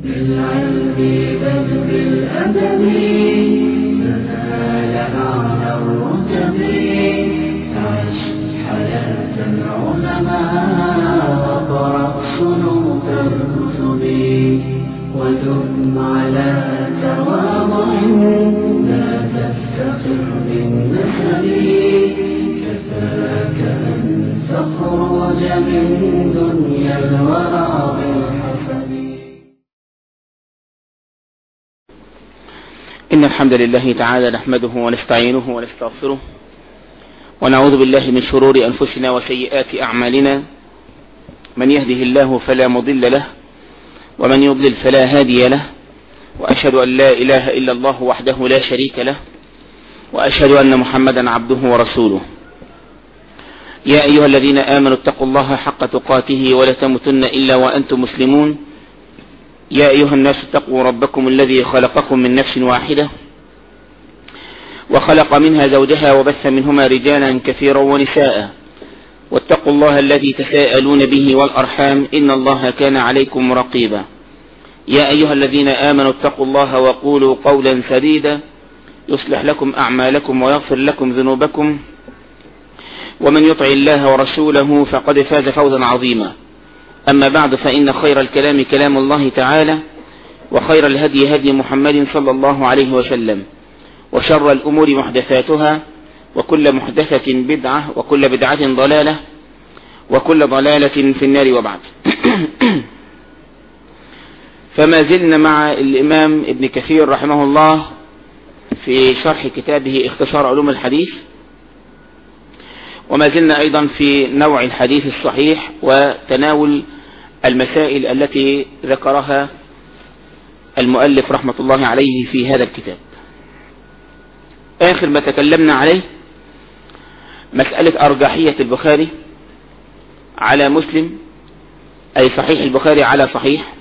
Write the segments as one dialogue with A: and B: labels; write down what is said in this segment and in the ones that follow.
A: بالعلم بل بالأدب تنال أعلى الرتب عش حياة العلماء وقرأ صنوف الكتب ودم على تواضع لا تفتخر بالنسب كفاك أن تخرج من دنيا الورى بالحسب
B: إن الحمد لله تعالى نحمده ونستعينه ونستغفره ونعوذ بالله من شرور أنفسنا وسيئات أعمالنا من يهده الله فلا مضل له ومن يضلل فلا هادي له وأشهد أن لا إله إلا الله وحده لا شريك له وأشهد أن محمدا عبده ورسوله يا أيها الذين آمنوا اتقوا الله حق تقاته ولا تموتن إلا وأنتم مسلمون يا أيها الناس اتقوا ربكم الذي خلقكم من نفس واحدة وخلق منها زوجها وبث منهما رجالا كثيرا ونساء واتقوا الله الذي تساءلون به والأرحام إن الله كان عليكم رقيبا يا أيها الذين آمنوا اتقوا الله وقولوا قولا سديدا يصلح لكم أعمالكم ويغفر لكم ذنوبكم ومن يطع الله ورسوله فقد فاز فوزا عظيما أما بعد فإن خير الكلام كلام الله تعالى وخير الهدي هدي محمد صلى الله عليه وسلم وشر الأمور محدثاتها وكل محدثة بدعة وكل بدعة ضلالة وكل ضلالة في النار وبعد فما زلنا مع الإمام ابن كثير رحمه الله في شرح كتابه اختصار علوم الحديث وما زلنا أيضا في نوع الحديث الصحيح وتناول المسائل التي ذكرها المؤلف رحمة الله عليه في هذا الكتاب آخر ما تكلمنا عليه مسألة أرجحية البخاري على مسلم أي صحيح البخاري على صحيح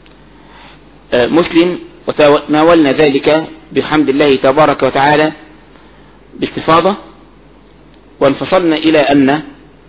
B: مسلم وتناولنا ذلك بحمد الله تبارك وتعالى باستفاضة وانفصلنا إلى أن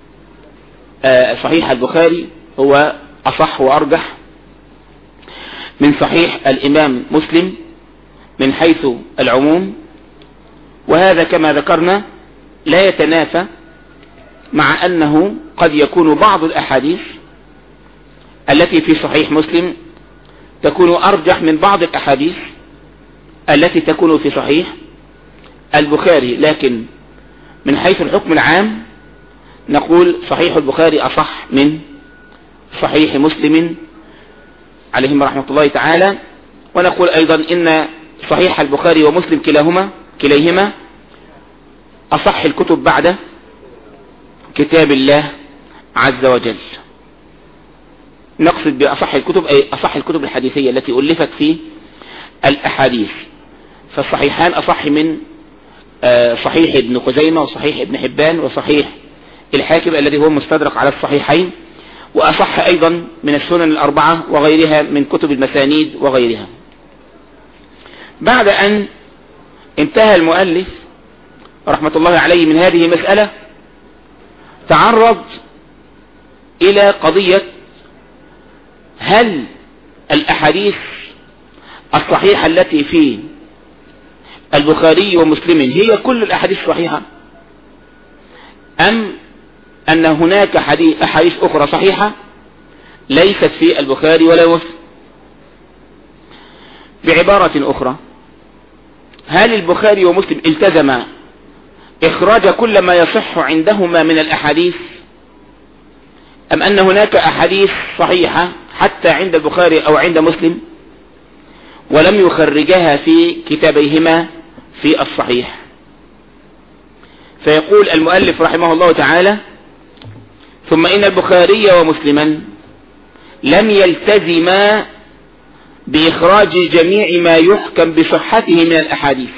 B: صحيح البخاري هو أصح وأرجح من صحيح الإمام مسلم من حيث العموم وهذا كما ذكرنا لا يتنافى مع أنه قد يكون بعض الأحاديث التي في صحيح مسلم تكون أرجح من بعض الأحاديث التي تكون في صحيح البخاري لكن من حيث الحكم العام نقول صحيح البخاري أصح من صحيح مسلم عليهم رحمة الله تعالى ونقول أيضا إن صحيح البخاري ومسلم كلاهما كليهما أصح الكتب بعد كتاب الله عز وجل نقصد بأصح الكتب أي أصح الكتب الحديثية التي ألفت في الأحاديث فالصحيحان أصح من صحيح ابن خزيمة وصحيح ابن حبان وصحيح الحاكم الذي هو مستدرك على الصحيحين وأصح أيضا من السنن الأربعة وغيرها من كتب المسانيد وغيرها بعد أن انتهى المؤلف رحمة الله عليه من هذه المسألة تعرض إلى قضية هل الأحاديث الصحيحة التي في البخاري ومسلم هي كل الأحاديث صحيحة أم أن هناك حديث أحاديث أخرى صحيحة ليست في البخاري ولا مسلم بعبارة أخرى هل البخاري ومسلم التزم إخراج كل ما يصح عندهما من الأحاديث أم أن هناك أحاديث صحيحة حتى عند البخاري أو عند مسلم ولم يخرجها في كتابيهما في الصحيح فيقول المؤلف رحمه الله تعالى ثم إن البخاري ومسلما لم يلتزما بإخراج جميع ما يحكم بصحته من الأحاديث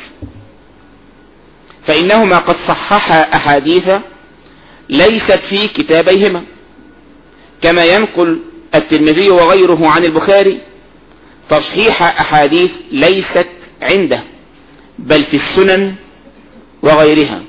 B: فإنهما قد صححا أحاديث ليست في كتابيهما كما ينقل الترمذي وغيره عن البخاري تصحيح أحاديث ليست عنده بل في السنن وغيرها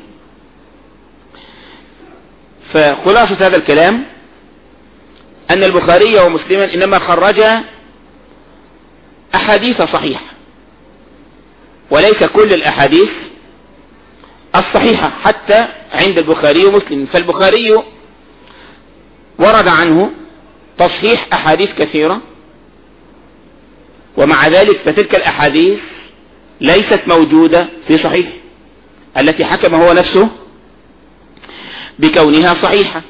B: فخلاصة هذا الكلام أن البخاري ومسلما إنما خرجا احاديث صحيحة وليس كل الاحاديث الصحيحة حتى عند البخاري ومسلم فالبخاري ورد عنه تصحيح احاديث كثيرة ومع ذلك فتلك الاحاديث ليست موجودة في صحيح التي حكم هو نفسه بكونها صحيحة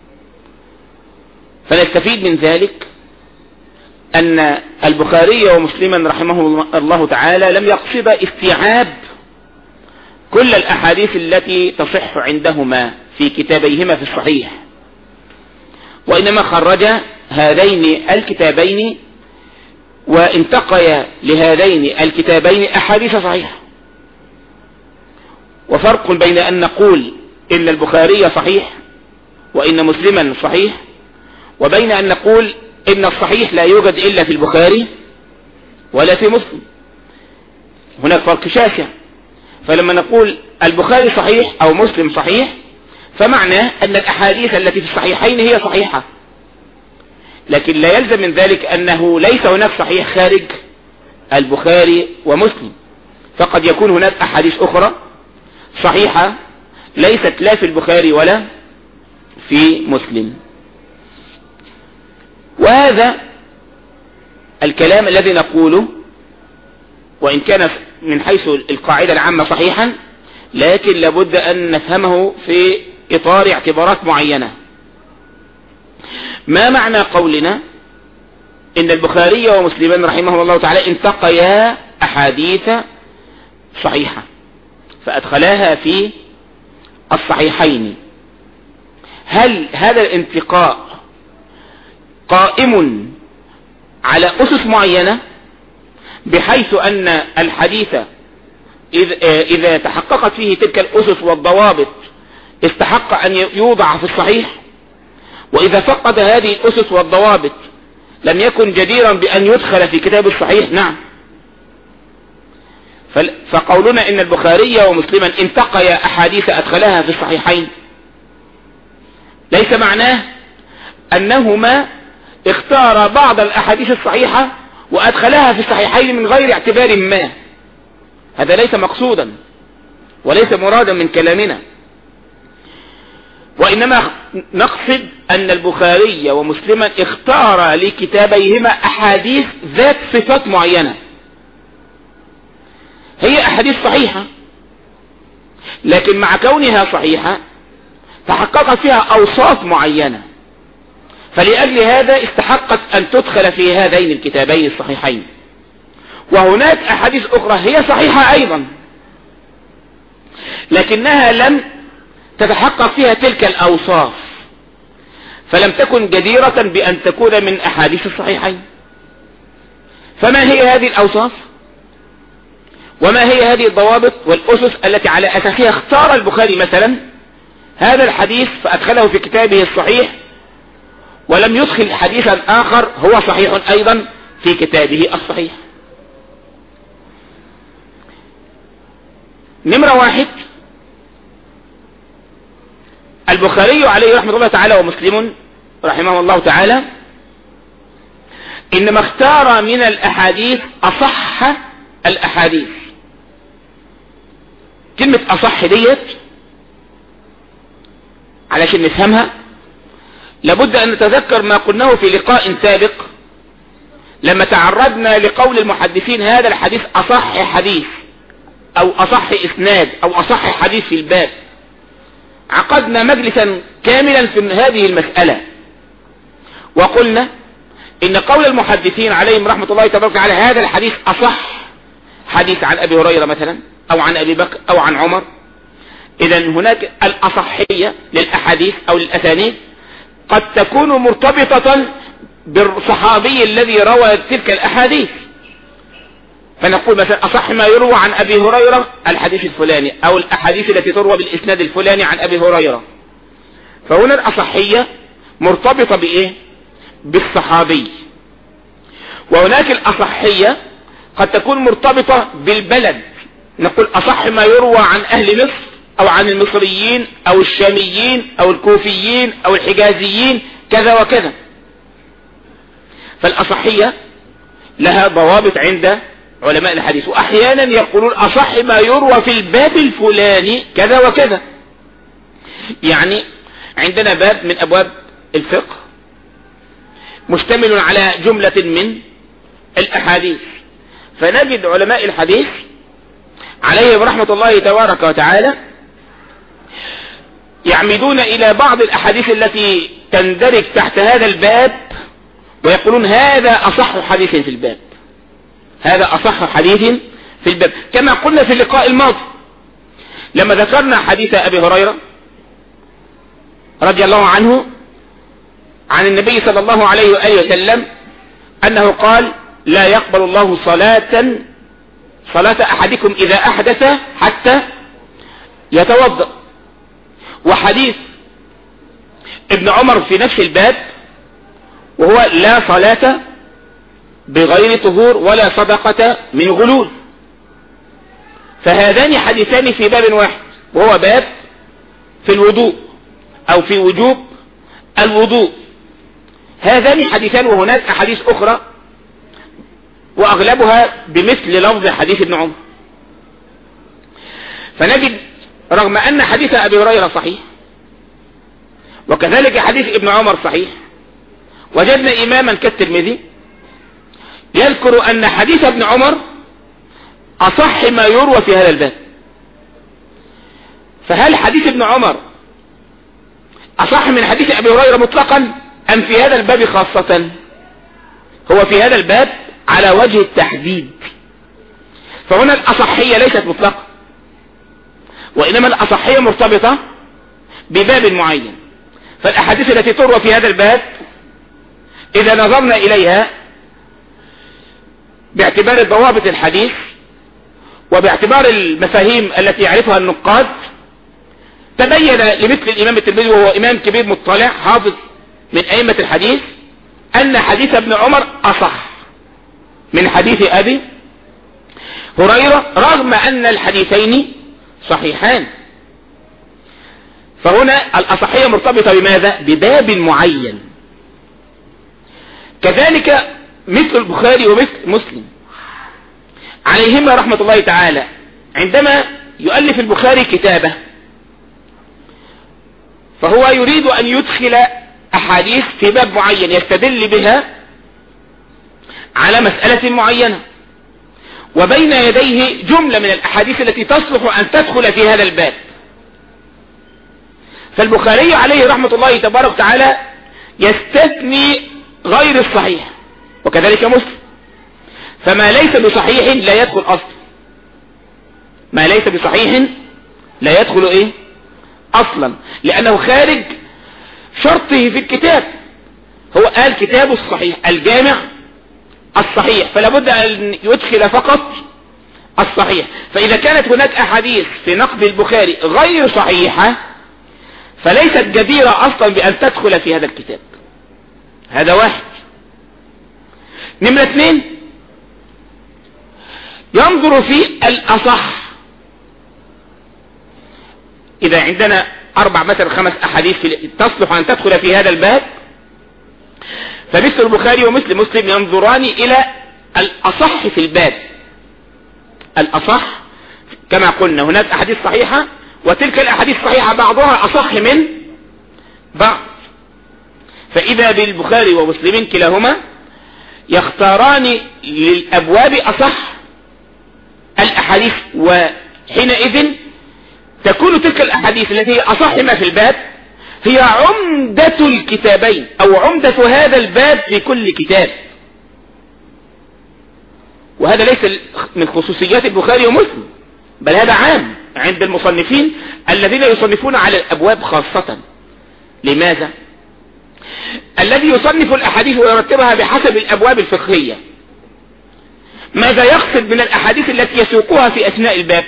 B: فنستفيد من ذلك أن البخاري ومسلما رحمه الله تعالى لم يقصد استيعاب كل الأحاديث التي تصح عندهما في كتابيهما في الصحيح وإنما خرج هذين الكتابين وانتقيا لهذين الكتابين أحاديث صحيحة وفرق بين أن نقول إن البخاري صحيح وإن مسلما صحيح وبين أن نقول إن الصحيح لا يوجد إلا في البخاري ولا في مسلم هناك فرق شاسع فلما نقول البخاري صحيح أو مسلم صحيح فمعناه أن الأحاديث التي في الصحيحين هي صحيحة لكن لا يلزم من ذلك أنه ليس هناك صحيح خارج البخاري ومسلم فقد يكون هناك أحاديث أخرى صحيحة ليست لا في البخاري ولا في مسلم وهذا الكلام الذي نقوله وإن كان من حيث القاعدة العامة صحيحا لكن لابد أن نفهمه في إطار اعتبارات معينة ما معنى قولنا إن البخاري ومسلما رحمه الله تعالى انتقيا أحاديث صحيحة فأدخلاها في الصحيحين هل هذا الانتقاء قائم على أسس معينة بحيث أن الحديث إذا تحققت فيه تلك الأسس والضوابط استحق أن يوضع في الصحيح وإذا فقد هذه الأسس والضوابط لم يكن جديرا بأن يدخل في كتاب الصحيح نعم فقولنا إن البخاري ومسلما انتقيا أحاديث أدخلها في الصحيحين ليس معناه أنهما اختار بعض الأحاديث الصحيحة وأدخلها في الصحيحين من غير اعتبار ما هذا ليس مقصودا وليس مرادا من كلامنا وإنما نقصد أن البخاري ومسلما اختار لكتابيهما أحاديث ذات صفات معينة هي أحاديث صحيحة لكن مع كونها صحيحة تحققت فيها أوصاف معينة فلأجل هذا استحقت أن تدخل في هذين الكتابين الصحيحين وهناك أحاديث أخرى هي صحيحة أيضا لكنها لم تتحقق فيها تلك الأوصاف فلم تكن جديرة بأن تكون من أحاديث الصحيحين فما هي هذه الأوصاف وما هي هذه الضوابط والأسس التي على أساسها اختار البخاري مثلا هذا الحديث فأدخله في كتابه الصحيح ولم يدخل حديثا آخر هو صحيح أيضا في كتابه الصحيح نمرة واحد البخاري عليه رحمة الله تعالى ومسلم رحمه الله تعالى إنما اختار من الأحاديث أصح الأحاديث كلمة أصح ديت علشان نفهمها لابد أن نتذكر ما قلناه في لقاء سابق لما تعرضنا لقول المحدثين هذا الحديث أصح حديث أو أصح إسناد أو أصح حديث في الباب عقدنا مجلسا كاملا في هذه المسألة وقلنا إن قول المحدثين عليهم رحمة الله تبارك على هذا الحديث أصح حديث عن أبي هريرة مثلا أو عن أبي بكر أو عن عمر إذا هناك الأصحية للأحاديث أو للأسانيد قد تكون مرتبطة بالصحابي الذي روى تلك الأحاديث فنقول مثلا أصح ما يروى عن أبي هريرة الحديث الفلاني أو الأحاديث التي تروى بالإسناد الفلاني عن أبي هريرة فهنا الأصحية مرتبطة بإيه بالصحابي وهناك الأصحية قد تكون مرتبطة بالبلد نقول أصح ما يروى عن أهل مصر أو عن المصريين أو الشاميين أو الكوفيين أو الحجازيين كذا وكذا فالأصحية لها ضوابط عند علماء الحديث واحيانا يقولون اصح ما يروى في الباب الفلاني كذا وكذا يعني عندنا باب من ابواب الفقه مشتمل على جملة من الاحاديث فنجد علماء الحديث عليهم رحمة الله تبارك وتعالى يعمدون الى بعض الاحاديث التي تندرج تحت هذا الباب ويقولون هذا اصح حديث في الباب هذا اصح حديث في الباب كما قلنا في اللقاء الماضي لما ذكرنا حديث ابي هريرة رضي الله عنه عن النبي صلى الله عليه وآله وسلم انه قال لا يقبل الله صلاة صلاة احدكم اذا احدث حتى يتوضأ وحديث ابن عمر في نفس الباب وهو لا صلاة بغير طهور ولا صدقة من غلول فهذان حديثان في باب واحد وهو باب في الوضوء او في وجوب الوضوء هذان حديثان وهناك احاديث اخرى واغلبها بمثل لفظ حديث ابن عمر فنجد رغم ان حديث ابي هريرة صحيح وكذلك حديث ابن عمر صحيح وجدنا اماما كالترمذي يذكر ان حديث ابن عمر اصح ما يروى في هذا الباب فهل حديث ابن عمر اصح من حديث ابي هريرة مطلقا ام في هذا الباب خاصة هو في هذا الباب على وجه التحديد فهنا الاصحية ليست مطلقة وانما الاصحية مرتبطة بباب معين فالاحاديث التي تروى في هذا الباب اذا نظرنا اليها باعتبار ضوابط الحديث وباعتبار المفاهيم التي يعرفها النقاد تبين لمثل الامام الترمذي وهو امام كبير مطلع حافظ من ائمة الحديث ان حديث ابن عمر اصح من حديث ابي هريرة رغم ان الحديثين صحيحان فهنا الاصحية مرتبطة بماذا بباب معين كذلك مثل البخاري ومثل مسلم عليهما رحمة الله تعالى عندما يؤلف البخاري كتابه فهو يريد ان يدخل احاديث في باب معين يستدل بها على مسألة معينة وبين يديه جملة من الاحاديث التي تصلح ان تدخل في هذا الباب فالبخاري عليه رحمة الله تبارك وتعالى يستثني غير الصحيح وكذلك مسلم فما ليس بصحيح لا يدخل اصلا ما ليس بصحيح لا يدخل ايه اصلا لانه خارج شرطه في الكتاب هو قال كتاب الصحيح الجامع الصحيح فلا بد ان يدخل فقط الصحيح فاذا كانت هناك احاديث في نقد البخاري غير صحيحة فليست جديرة اصلا بان تدخل في هذا الكتاب هذا واحد نمرة اثنين ينظر في الاصح اذا عندنا اربع مثلا خمس احاديث تصلح ان تدخل في هذا الباب فمثل البخاري ومثل مسلم ينظران الى الاصح في الباب الاصح كما قلنا هناك احاديث صحيحة وتلك الاحاديث صحيحة بعضها اصح من بعض فاذا بالبخاري ومسلم كلاهما يختاران للابواب اصح الاحاديث وحينئذ تكون تلك الاحاديث التي هي اصح ما في الباب هي عمدة الكتابين او عمدة هذا الباب في كل كتاب وهذا ليس من خصوصيات البخاري ومسلم بل هذا عام عند المصنفين الذين يصنفون على الابواب خاصة لماذا الذي يصنف الاحاديث ويرتبها بحسب الابواب الفقهية ماذا يقصد من الاحاديث التي يسوقها في اثناء الباب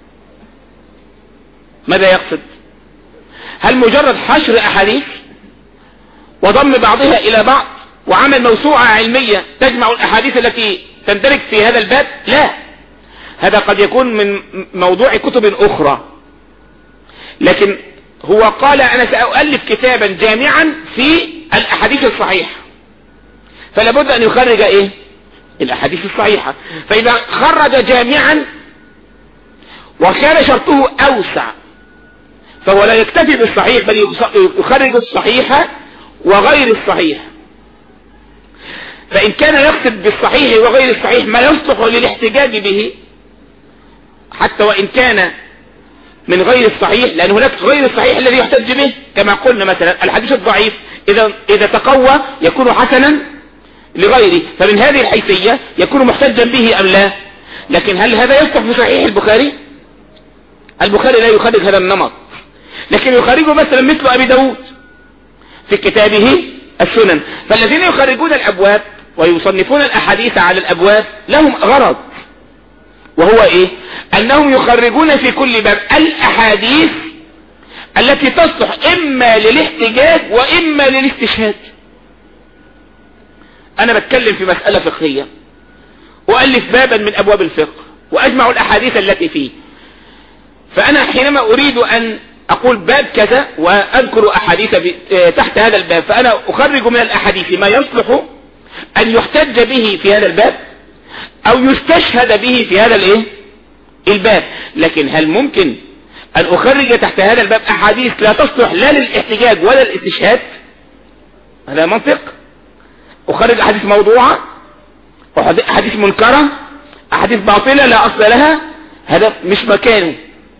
B: ماذا يقصد هل مجرد حشر احاديث وضم بعضها الى بعض وعمل موسوعة علمية تجمع الاحاديث التي تندرج في هذا الباب لا هذا قد يكون من موضوع كتب اخرى لكن هو قال انا سأؤلف كتابا جامعا في الاحاديث الصحيحة فلا بد ان يخرج ايه الاحاديث الصحيحة فاذا خرج جامعا وكان شرطه اوسع فهو لا يكتفي بالصحيح بل يخرج الصحيح وغير الصحيح فإن كان يقصد بالصحيح وغير الصحيح ما يصلح للاحتجاج به حتى وإن كان من غير الصحيح لأن هناك غير الصحيح الذي يحتج به كما قلنا مثلا الحديث الضعيف إذا, إذا تقوى يكون حسنا لغيره فمن هذه الحيثية يكون محتجا به أم لا لكن هل هذا يصلح في صحيح البخاري البخاري لا يخرج هذا النمط لكن يخرجه مثلا مثل أبي داود في كتابه السنن فالذين يخرجون الأبواب ويصنفون الأحاديث على الأبواب لهم غرض وهو إيه أنهم يخرجون في كل باب الأحاديث التي تصلح إما للاحتجاج وإما للاستشهاد أنا بتكلم في مسألة فقهية وألف بابا من أبواب الفقه وأجمع الأحاديث التي فيه فأنا حينما أريد أن أقول باب كذا وأذكر أحاديث تحت هذا الباب فأنا أخرج من الأحاديث ما يصلح أن يحتج به في هذا الباب أو يستشهد به في هذا الإيه؟ الباب لكن هل ممكن أن أخرج تحت هذا الباب أحاديث لا تصلح لا للاحتجاج ولا الاستشهاد هذا منطق أخرج أحاديث موضوعة أحاديث منكرة أحاديث باطلة لا أصل لها هذا مش مكانه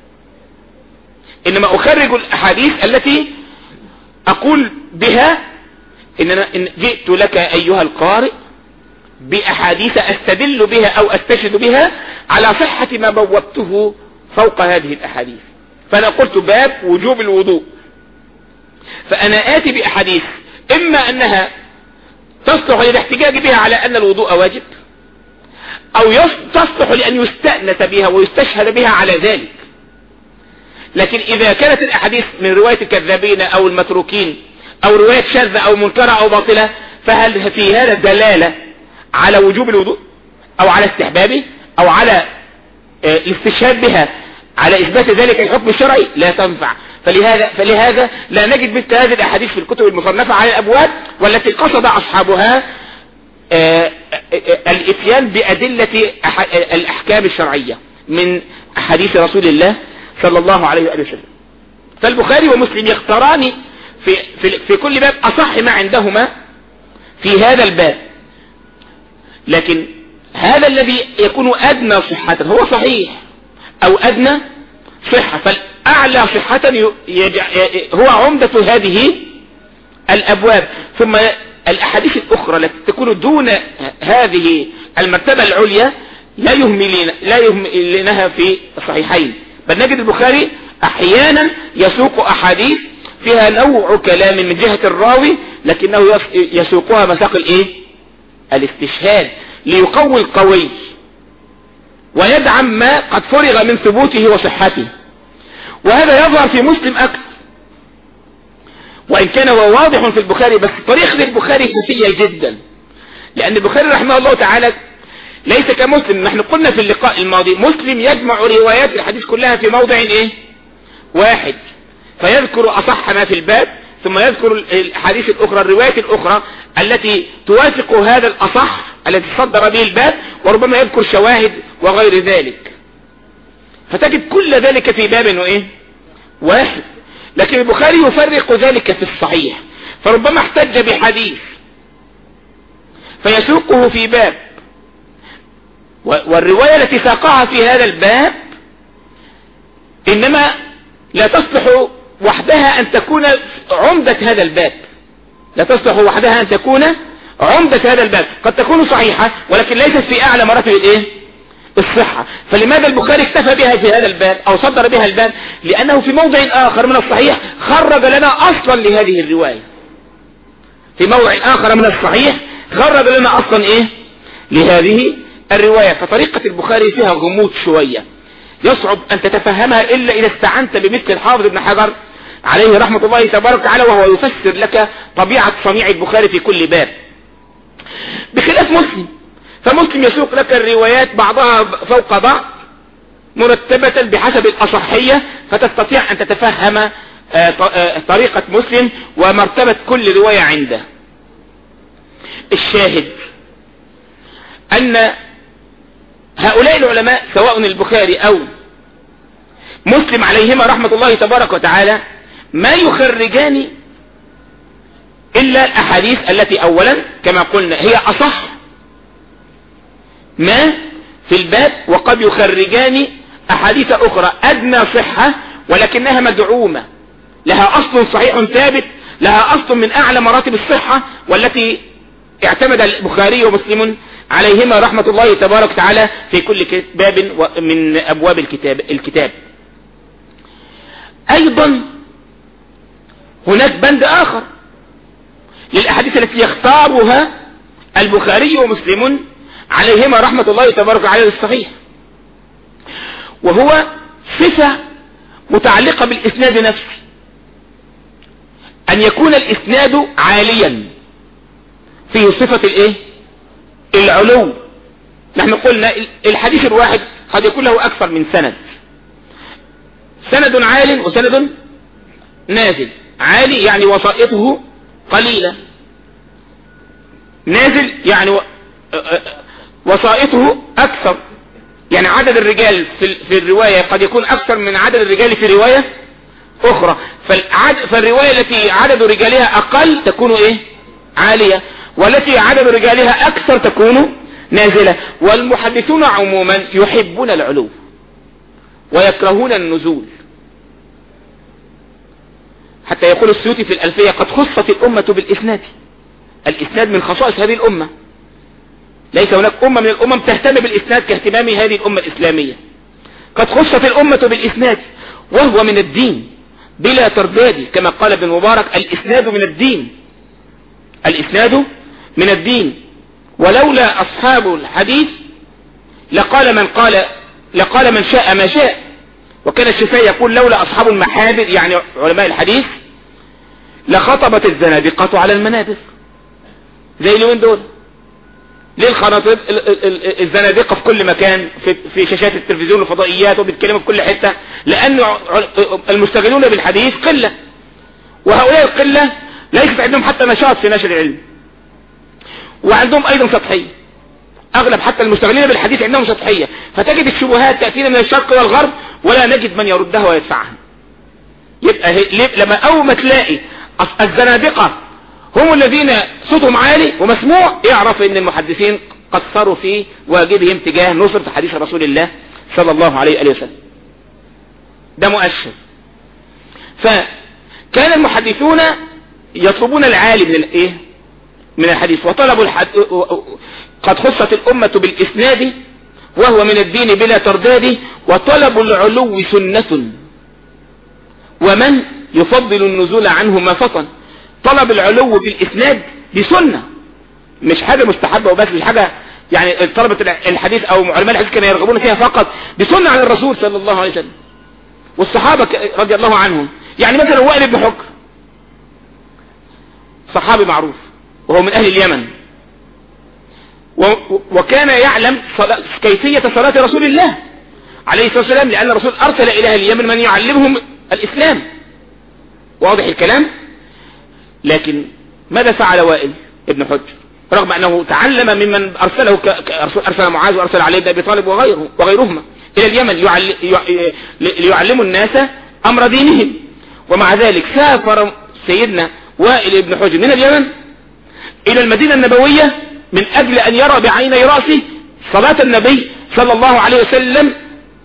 B: إنما أخرج الأحاديث التي أقول بها إننا إن جئت لك أيها القارئ بأحاديث أستدل بها أو أستشهد بها على صحة ما بوبته فوق هذه الأحاديث فأنا قلت باب وجوب الوضوء فأنا آتي بأحاديث إما أنها تصلح للاحتجاج بها على أن الوضوء واجب أو تصلح لأن يستأنس بها ويستشهد بها على ذلك لكن إذا كانت الأحاديث من رواية الكذابين أو المتروكين أو رواية شاذة أو منكرة أو باطلة فهل في هذا دلالة على وجوب الوضوء أو على استحبابه أو على الاستشهاد بها على إثبات ذلك الحكم الشرعي لا تنفع فلهذا, فلهذا لا نجد مثل هذه الأحاديث في الكتب المصنفة على الأبواب والتي قصد أصحابها الاتيان بأدلة الأحكام الشرعية من حديث رسول الله صلى الله عليه وآله وسلم فالبخاري ومسلم يختاران في, في, في كل باب أصح ما عندهما في هذا الباب لكن هذا الذي يكون أدنى صحة هو صحيح أو أدنى صحة فالأعلى صحة هو عمدة هذه الأبواب ثم الأحاديث الأخرى التي تكون دون هذه المرتبة العليا لا يهملين لا يهملينها في الصحيحين بل نجد البخاري أحيانا يسوق أحاديث فيها نوع كلام من جهة الراوي لكنه يسوقها مساق الايه الاستشهاد ليقوي القوي ويدعم ما قد فرغ من ثبوته وصحته وهذا يظهر في مسلم أكثر وإن كان هو واضح في البخاري بس طريقة البخاري خفية جدا لأن البخاري رحمه الله تعالى ليس كمسلم نحن قلنا في اللقاء الماضي مسلم يجمع روايات الحديث كلها في موضع ايه واحد فيذكر أصح ما في الباب ثم يذكر الحديث الأخرى الرواية الأخرى التي توافق هذا الأصح الذي صدر به الباب وربما يذكر شواهد وغير ذلك فتجد كل ذلك في باب وإيه واحد لكن البخاري يفرق ذلك في الصحيح فربما احتج بحديث فيسوقه في باب والرواية التي ساقها في هذا الباب إنما لا تصلح وحدها أن تكون عمدة هذا الباب لا تصلح وحدها أن تكون عمدة هذا الباب قد تكون صحيحة ولكن ليست في أعلى مراتب الإيه؟ الصحة فلماذا البخاري اكتفى بها في هذا الباب أو صدر بها الباب لأنه في موضع آخر من الصحيح خرج لنا أصلا لهذه الرواية في موضع آخر من الصحيح خرج لنا أصلا إيه لهذه الرواية فطريقة البخاري فيها غموض شوية يصعب أن تتفهمها إلا إذا استعنت بمثل الحافظ ابن حجر عليه رحمة الله تبارك وتعالى وهو يفسر لك طبيعة صنيع البخاري في كل باب بخلاف مسلم فمسلم يسوق لك الروايات بعضها فوق بعض مرتبة بحسب الأصحية فتستطيع أن تتفهم طريقة مسلم ومرتبة كل رواية عنده الشاهد أن هؤلاء العلماء سواء البخاري أو مسلم عليهما رحمة الله تبارك وتعالى ما يخرجان إلا الأحاديث التي أولا كما قلنا هي أصح ما في الباب وقد يخرجان أحاديث أخرى أدنى صحة ولكنها مدعومة لها أصل صحيح ثابت لها أصل من أعلى مراتب الصحة والتي اعتمد البخاري ومسلم عليهما رحمة الله تبارك وتعالى في كل باب من أبواب الكتاب الكتاب أيضا هناك بند آخر للأحاديث التي يختارها البخاري ومسلم عليهما رحمة الله تبارك وتعالى الصحيح وهو صفة متعلقة بالإسناد نفسه أن يكون الإسناد عاليا فيه صفة الإيه العلو نحن قلنا الحديث الواحد قد يكون له أكثر من سند سند عال وسند نازل عالي يعني وسائطه قليلة نازل يعني وسائطه أكثر يعني عدد الرجال في, في الرواية قد يكون أكثر من عدد الرجال في رواية أخرى فالعد فالرواية التي عدد رجالها أقل تكون إيه عالية والتي عدد رجالها أكثر تكون نازلة والمحدثون عموما يحبون العلو ويكرهون النزول حتى يقول السيوطي في الألفية قد خصت الأمة بالإسناد الإسناد من خصائص هذه الأمة ليس هناك أمة من الأمم تهتم بالإسناد كاهتمام هذه الأمة الإسلامية قد خصت الأمة بالإسناد وهو من الدين بلا ترداد كما قال ابن مبارك الإسناد من الدين الإسناد من الدين ولولا أصحاب الحديث لقال من قال لقال من شاء ما شاء وكان الشفاء يقول لولا أصحاب المحابر يعني علماء الحديث لخطبت الزنادقة على المنابر زي اليومين دول ليه الخناطر الزنادقة في كل مكان في, في شاشات التلفزيون والفضائيات وبيتكلموا في كل حتة لأن المشتغلون بالحديث قلة وهؤلاء القلة ليست عندهم حتى نشاط في نشر العلم وعندهم أيضا سطحية أغلب حتى المشتغلين بالحديث عندهم سطحية فتجد الشبهات تأتينا من الشرق والغرب ولا نجد من يردها ويدفعها يبقى لما أول ما تلاقي الزنادقة هم الذين صوتهم عالي ومسموع اعرف ان المحدثين قصروا في واجبهم تجاه نصرة حديث رسول الله صلى الله عليه وسلم ده مؤشر فكان المحدثون يطلبون العالي من الايه من الحديث وطلبوا الحد... قد خصت الأمة بالإسناد وهو من الدين بلا ترداد وطلب العلو سنة ومن يفضل النزول عنه ما فطن طلب العلو بالإسناد بسنة مش حاجة مستحبة وبس مش حاجة يعني طلبة الحديث او علماء الحديث كانوا يرغبون فيها فقط بسنة عن الرسول صلى الله عليه وسلم والصحابة رضي الله عنهم يعني مثلا وائل بن حكر صحابي معروف وهو من اهل اليمن وكان يعلم كيفية صلاة رسول الله عليه الصلاة والسلام لأن الرسول أرسل إلى أهل اليمن من يعلمهم الإسلام واضح الكلام لكن ماذا فعل وائل ابن حجر رغم أنه تعلم ممن أرسله أرسل معاذ وأرسل علي بن أبي طالب وغيره وغيرهما إلى اليمن ليعلموا الناس أمر دينهم ومع ذلك سافر سيدنا وائل ابن حجر من اليمن إلى المدينة النبوية من أجل أن يرى بعيني رأسه صلاة النبي صلى الله عليه وسلم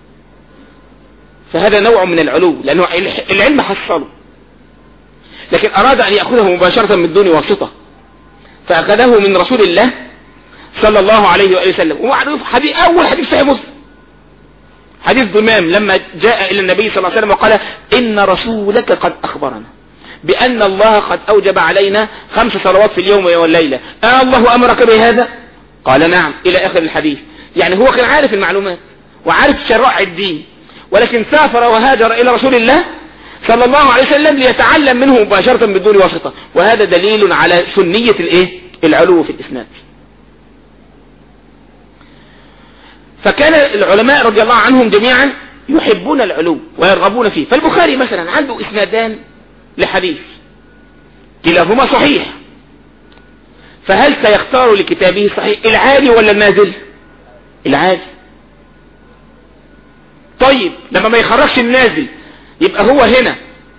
B: فهذا نوع من العلو لأنه العلم حصله لكن أراد أن يأخذه مباشرة من دون واسطة فأخذه من رسول الله صلى الله عليه وآله وسلم ومعروف حديث أول حديث صحيح مسلم حديث ضمام لما جاء إلى النبي صلى الله عليه وسلم وقال إن رسولك قد أخبرنا بأن الله قد أوجب علينا خمس صلوات في اليوم والليلة آه الله أمرك بهذا قال نعم إلى آخر الحديث يعني هو كان عارف المعلومات وعارف شرائع الدين ولكن سافر وهاجر إلى رسول الله صلى الله عليه وسلم ليتعلم منه مباشرة بدون واسطة وهذا دليل على سنية الايه العلو في الاسناد فكان العلماء رضي الله عنهم جميعا يحبون العلو ويرغبون فيه فالبخاري مثلا عنده اسنادان لحديث كلاهما صحيح فهل سيختار لكتابه صحيح العالي ولا النازل العالي طيب لما ما يخرجش النازل يبقى هو هنا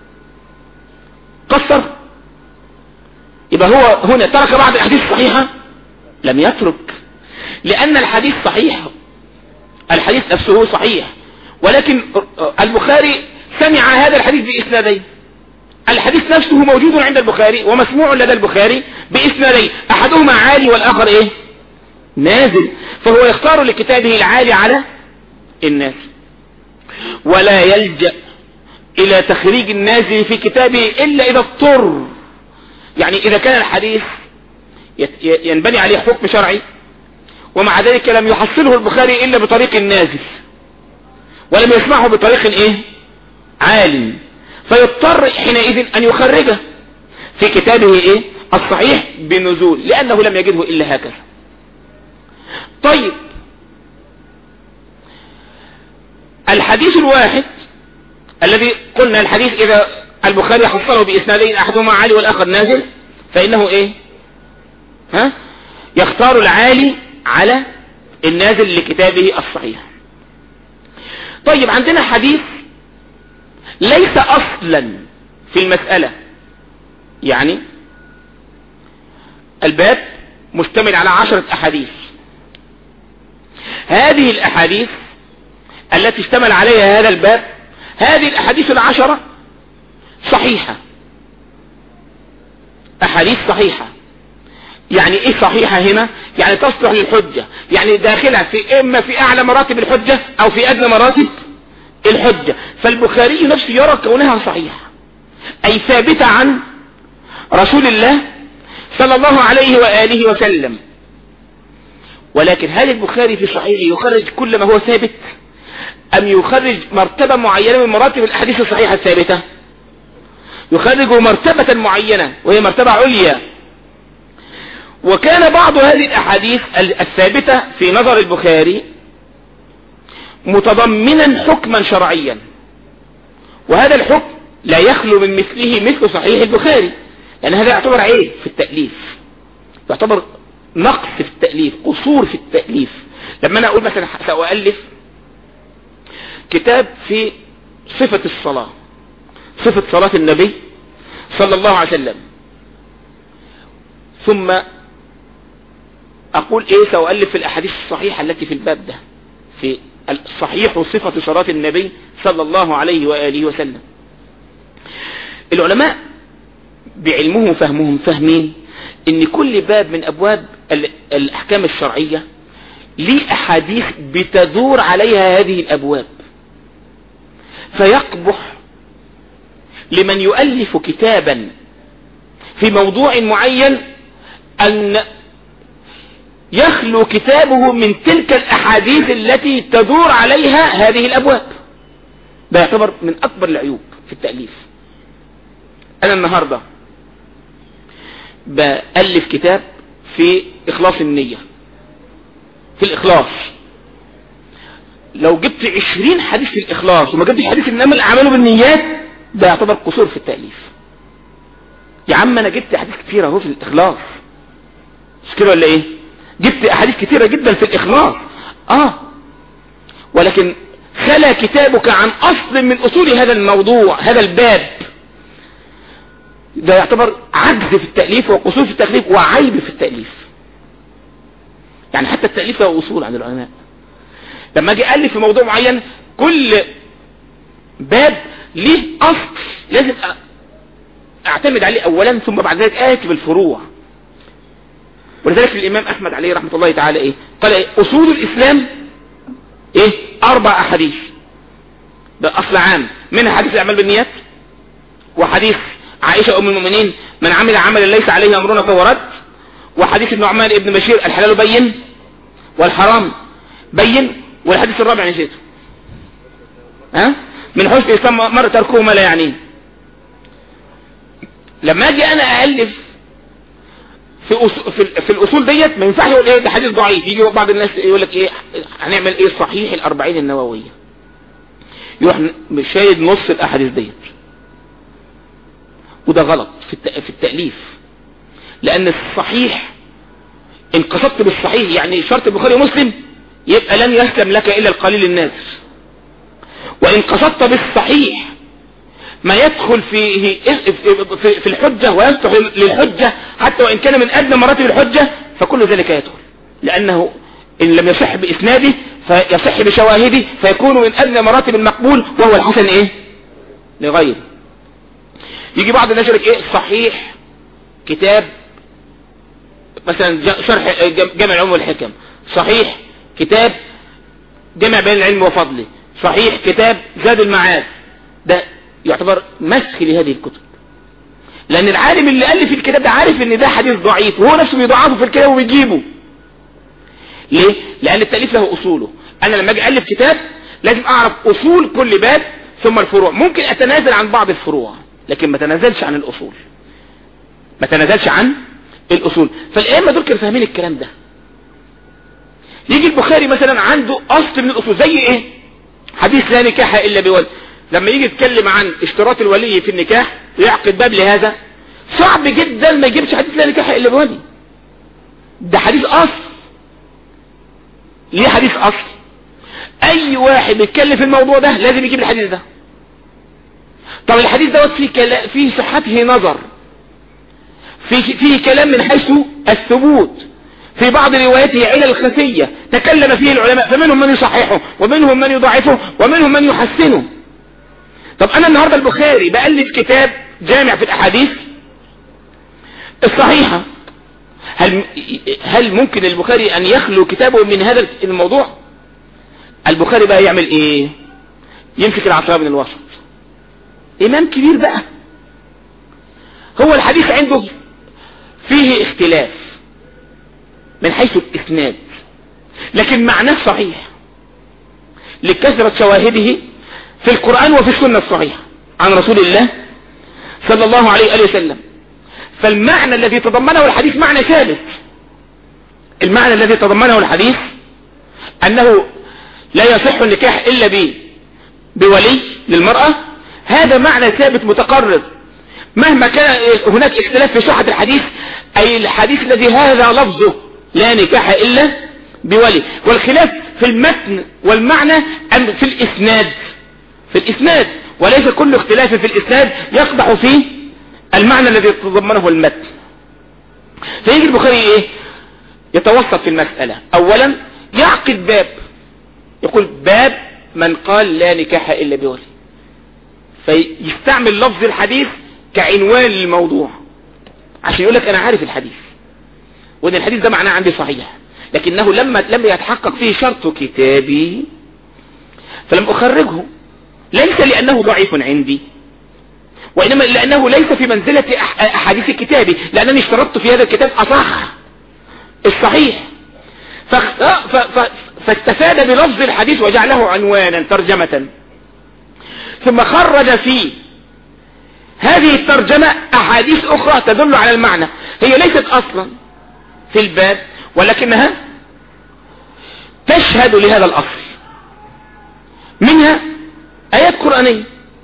B: قصر يبقى هو هنا ترك بعض الاحاديث الصحيحة لم يترك لان الحديث صحيح الحديث نفسه صحيح ولكن البخاري سمع هذا الحديث بإسنادين الحديث نفسه موجود عند البخاري ومسموع لدى البخاري بإسنادين أحدهما عالي والآخر إيه نازل فهو يختار لكتابه العالي على النازل ولا يلجأ إلى تخريج النازل في كتابه إلا إذا اضطر يعني إذا كان الحديث ينبني عليه حكم شرعي ومع ذلك لم يحصله البخاري إلا بطريق النازل ولم يسمعه بطريق إيه عالي فيضطر حينئذ أن يخرجه في كتابه إيه الصحيح بنزول لأنه لم يجده إلا هكذا طيب الحديث الواحد الذي قلنا الحديث إذا البخاري حصله بإسنادين أحدهما عالي والآخر نازل فإنه إيه ها يختار العالي على النازل لكتابه الصحيح طيب عندنا حديث ليس اصلا في المسألة يعني الباب مشتمل على عشرة احاديث هذه الاحاديث التي اشتمل عليها هذا الباب هذه الاحاديث العشرة صحيحة احاديث صحيحة يعني ايه صحيحة هنا يعني تصلح للحجة يعني داخلة في اما في اعلى مراتب الحجة او في ادنى مراتب الحجة فالبخاري نفسه يرى كونها صحيحة اي ثابتة عن رسول الله صلى الله عليه وآله وسلم ولكن هل البخاري في صحيحه يخرج كل ما هو ثابت ام يخرج مرتبة معينة من مراتب الاحاديث الصحيحة الثابتة يخرج مرتبة معينة وهي مرتبة عليا وكان بعض هذه الاحاديث الثابتة في نظر البخاري متضمنا حكما شرعيا وهذا الحكم لا يخلو من مثله مثل صحيح البخاري لان هذا يعتبر عيب في التأليف يعتبر نقص في التأليف قصور في التأليف لما انا اقول مثلا سأؤلف كتاب في صفة الصلاة صفة صلاة النبي صلى الله عليه وسلم ثم اقول ايه سأؤلف في الاحاديث الصحيحة التي في الباب ده في الصحيح صفة صلاة النبي صلى الله عليه وآله وسلم العلماء بعلمهم وفهمهم فاهمين ان كل باب من ابواب الاحكام الشرعية ليه احاديث بتدور عليها هذه الابواب فيقبح لمن يؤلف كتابا في موضوع معين ان يخلو كتابه من تلك الاحاديث التي تدور عليها هذه الابواب ده يعتبر من اكبر العيوب في التأليف انا النهاردة بألف كتاب في اخلاص النية في الاخلاص لو جبت عشرين حديث في الاخلاص وما جبتش حديث انما الاعمال بالنيات ده يعتبر قصور في التأليف يا عم انا جبت حديث كتير اهو في الاخلاص مش كده ولا ايه جبت احاديث كتيرة جدا في الاخلاص اه ولكن خلى كتابك عن اصل من اصول هذا الموضوع هذا الباب ده يعتبر عجز في التأليف وقصور في التأليف وعيب في التأليف يعني حتى التأليف له اصول عند العلماء لما اجي الف في موضوع معين كل باب ليه اصل لازم اعتمد عليه اولا ثم بعد ذلك اتي بالفروع ولذلك الامام احمد عليه رحمة الله تعالى ايه قال ايه اصول الاسلام ايه اربع احاديث ده اصل عام منها حديث الاعمال بالنيات وحديث عائشة ام المؤمنين من عمل عملا ليس عليه امرنا فهو رد وحديث النعمان ابن بشير الحلال بين والحرام بين والحديث الرابع نسيته ها من حسن الاسلام مرة تركه ما لا يعنيه لما اجي انا الف في أصول في, في الاصول ديت ما ينفعش يقول ايه ده حديث ضعيف يجي بعض الناس يقول لك ايه هنعمل ايه صحيح الاربعين النووية يروح شايد نص الاحاديث ديت وده غلط في في التأليف لان الصحيح ان قصدت بالصحيح يعني شرط البخاري ومسلم يبقى لن يسلم لك الا القليل الناس وان قصدت بالصحيح ما يدخل فيه في الحجة ويصلح للحجة حتى وان كان من ادنى مراتب الحجة فكل ذلك يدخل لانه ان لم يصح باسناده فيصح بشواهده فيكون من ادنى مراتب المقبول وهو الحسن ايه لغيره يجي بعض الناس يقول ايه صحيح كتاب مثلا شرح جامع العلوم والحكم صحيح كتاب جمع بين العلم وفضله صحيح كتاب زاد المعاد ده يعتبر مسخ لهذه الكتب لان العالم اللي الف الكتاب ده عارف ان ده حديث ضعيف وهو نفسه بيضعفه في الكتاب وبيجيبه ليه لان التأليف له اصوله انا لما اجي الف كتاب لازم اعرف اصول كل باب ثم الفروع ممكن اتنازل عن بعض الفروع لكن ما تنازلش عن الاصول ما تنازلش عن الاصول فالائمه دول كانوا فاهمين الكلام ده يجي البخاري مثلا عنده اصل من الاصول زي ايه حديث لا نكاح الا بولي لما يجي يتكلم عن اشتراط الولي في النكاح ويعقد باب لهذا صعب جدا ما يجيبش حديث لا نكاح الا بولي ده حديث اصل ليه حديث اصل اي واحد بيتكلم في الموضوع ده لازم يجيب الحديث ده طب الحديث دوت فيه كلا... فيه صحته نظر فيه فيه كلام من حيث الثبوت في بعض رواياته علل خفية تكلم فيه العلماء فمنهم من يصححه ومنهم من يضعفه ومنهم من يحسنه طب انا النهاردة البخاري بألف كتاب جامع في الاحاديث الصحيحة هل هل ممكن البخاري ان يخلو كتابه من هذا الموضوع البخاري بقى يعمل ايه يمسك العصا من الوسط امام كبير بقى هو الحديث عنده فيه اختلاف من حيث الاسناد لكن معناه صحيح لكثرة شواهده في القرآن وفي السنة الصحيحة عن رسول الله صلى الله عليه وآله وسلم فالمعنى الذي تضمنه الحديث معنى ثابت المعنى الذي تضمنه الحديث أنه لا يصح النكاح إلا ب بولي للمرأة هذا معنى ثابت متقرر مهما كان هناك اختلاف في صحة الحديث أي الحديث الذي هذا لفظه لا نكاح إلا بولي والخلاف في المتن والمعنى أم في الإسناد في الإسناد وليس كل اختلاف في الإسناد يقضح فيه المعنى الذي يتضمنه المتن فيجي البخاري ايه يتوسط في المسألة اولا يعقد باب يقول باب من قال لا نكاح الا بولي فيستعمل لفظ الحديث كعنوان للموضوع عشان يقول لك انا عارف الحديث وان الحديث ده معناه عندي صحيح لكنه لما لم يتحقق فيه شرط كتابي فلم اخرجه ليس لانه ضعيف عندي وإنما لأنه ليس في منزلة أحاديث الكتاب لأنني اشترطت في هذا الكتاب أصح الصحيح فاستفاد بلفظ الحديث وجعله عنوانا ترجمة ثم خرج في هذه الترجمة أحاديث أخرى تدل على المعنى هي ليست أصلا في الباب ولكنها تشهد لهذا الأصل منها آيات قرآنية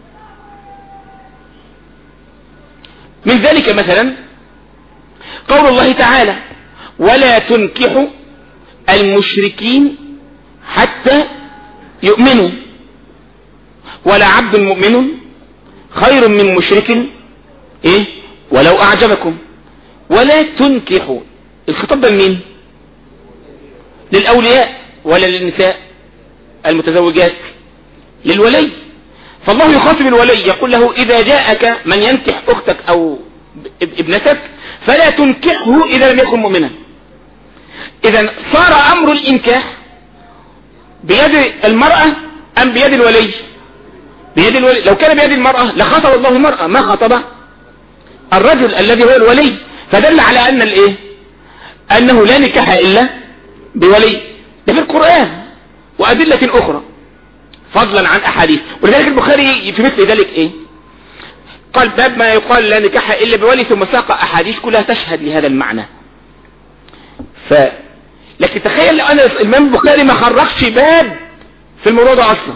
B: من ذلك مثلا قول الله تعالى ولا تنكحوا المشركين حتى يؤمنوا ولا عبد مؤمن خير من مشرك ايه ولو اعجبكم ولا تنكحوا الخطاب ده لمين للاولياء ولا للنساء المتزوجات للولي فالله يخاطب الولي يقول له إذا جاءك من ينكح أختك أو ابنتك فلا تنكحه إذا لم يكن مؤمنا إذا صار أمر الإنكاح بيد المرأة أم بيد الولي بيد الولي لو كان بيد المرأة لخطب الله المرأة ما خطب الرجل الذي هو الولي فدل على أن الإيه أنه لا نكاح إلا بولي ده في القرآن وأدلة أخرى فضلا عن احاديث ولذلك البخاري في مثل ذلك ايه قال باب ما يقال لا نكاح الا بولي ثم ساق احاديث كلها تشهد لهذا المعنى ف لكن تخيل لو انا الامام البخاري ما خرجش باب في الموضوع ده اصلا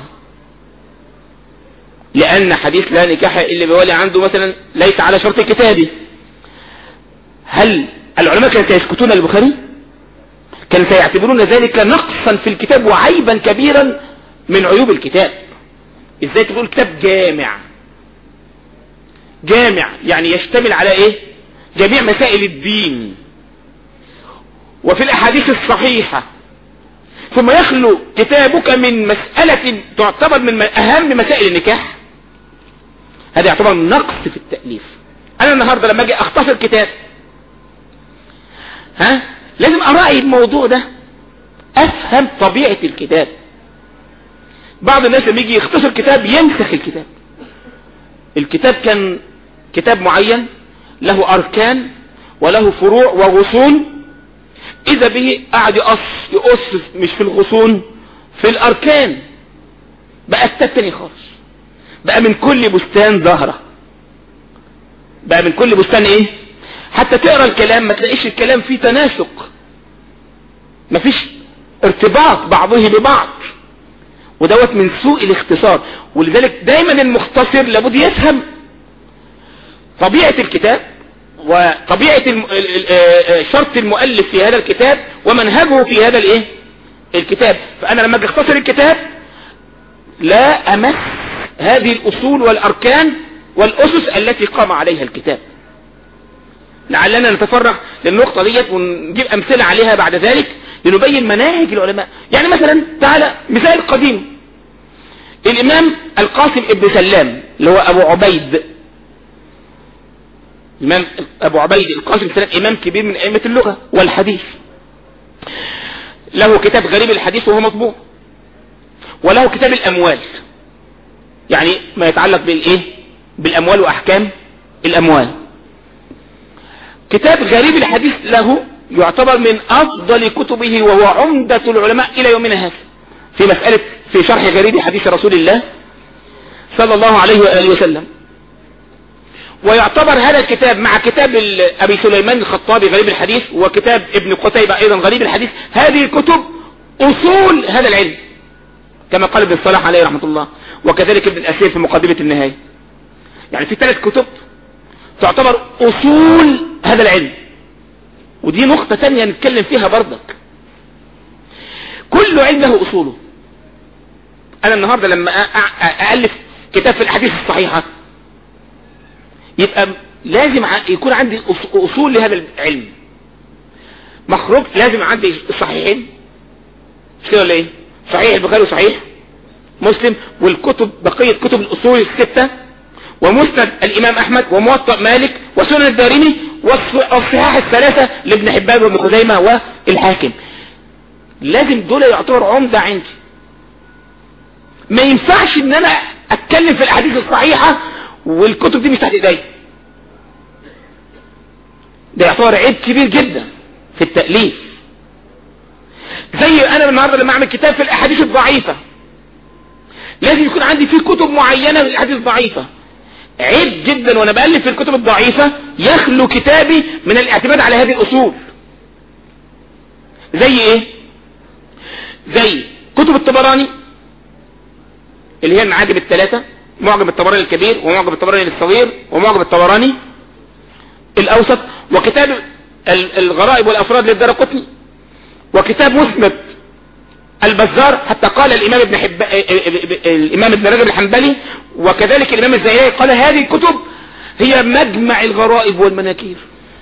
B: لان حديث لا نكاح الا بولي عنده مثلا ليس على شرط كتابي هل العلماء كانوا يسكتون البخاري كان سيعتبرون ذلك نقصا في الكتاب وعيبا كبيرا من عيوب الكتاب ازاي تقول كتاب جامع جامع يعني يشتمل على ايه جميع مسائل الدين وفي الاحاديث الصحيحة ثم يخلو كتابك من مسألة تعتبر من اهم مسائل النكاح هذا يعتبر نقص في التأليف انا النهاردة لما اجي اختصر كتاب ها لازم اراعي الموضوع ده افهم طبيعة الكتاب بعض الناس لما يجي يختصر كتاب ينسخ الكتاب الكتاب كان كتاب معين له اركان وله فروع وغصون اذا به قعد يقص يقص مش في الغصون في الاركان بقى كتاب تاني خالص بقى من كل بستان زهرة بقى من كل بستان ايه حتى تقرا الكلام ما تلاقيش الكلام فيه تناسق مفيش ارتباط بعضه ببعض ودوت من سوء الاختصار ولذلك دايما المختصر لابد يفهم طبيعة الكتاب وطبيعة الم... شرط المؤلف في هذا الكتاب ومنهجه في هذا الايه الكتاب فانا لما اجي اختصر الكتاب لا امس هذه الاصول والاركان والاسس التي قام عليها الكتاب لعلنا نتفرغ للنقطة ديت ونجيب امثلة عليها بعد ذلك لنبين مناهج العلماء يعني مثلا تعالى مثال قديم الامام القاسم ابن سلام اللي هو ابو عبيد الامام ابو عبيد القاسم ابن سلام امام كبير من ائمة اللغة والحديث له كتاب غريب الحديث وهو مطبوع وله كتاب الاموال يعني ما يتعلق بالايه بالاموال واحكام الاموال كتاب غريب الحديث له يعتبر من افضل كتبه وهو عمدة العلماء الى يومنا هذا في مسألة في شرح غريب حديث رسول الله صلى الله عليه وآله وسلم ويعتبر هذا الكتاب مع كتاب ابي سليمان الخطابي غريب الحديث وكتاب ابن قتيبة ايضا غريب الحديث هذه الكتب اصول هذا العلم كما قال ابن الصلاح عليه رحمة الله وكذلك ابن الاسير في مقدمة النهاية يعني في ثلاث كتب تعتبر اصول هذا العلم ودي نقطة تانية نتكلم فيها برضك كل علم له اصوله انا النهاردة لما أألف كتاب في الاحاديث الصحيحة يبقى لازم يكون عندي اصول لهذا العلم مخرج لازم عندي الصحيحين مش كده ولا ايه صحيح البخاري وصحيح مسلم والكتب بقية كتب الاصول الستة ومسند الامام احمد وموطأ مالك وسنن الدارمي والصحاح الثلاثة لابن حبان وابن خزيمة والحاكم لازم دول يعتبر عمدة عندي ما ينفعش ان انا اتكلم في الاحاديث الصحيحة والكتب دي مش تحت ايدي ده يعتبر عيب كبير جدا في التأليف زي انا النهاردة لما اعمل كتاب في الاحاديث الضعيفة لازم يكون عندي فيه كتب معينة من الاحاديث الضعيفة عيب جدا وانا بألف في الكتب الضعيفة يخلو كتابي من الاعتماد على هذه الاصول زي ايه زي كتب الطبراني اللي هي المعاجم الثلاثة معجم الطبراني الكبير ومعجم الطبراني الصغير ومعجم الطبراني الاوسط وكتاب الغرائب والافراد للدرقطني وكتاب مسند البزار حتى قال الامام ابن حب... الامام ابن رجب الحنبلي وكذلك الامام الزيري قال هذه الكتب هي مجمع الغرائب والمناكير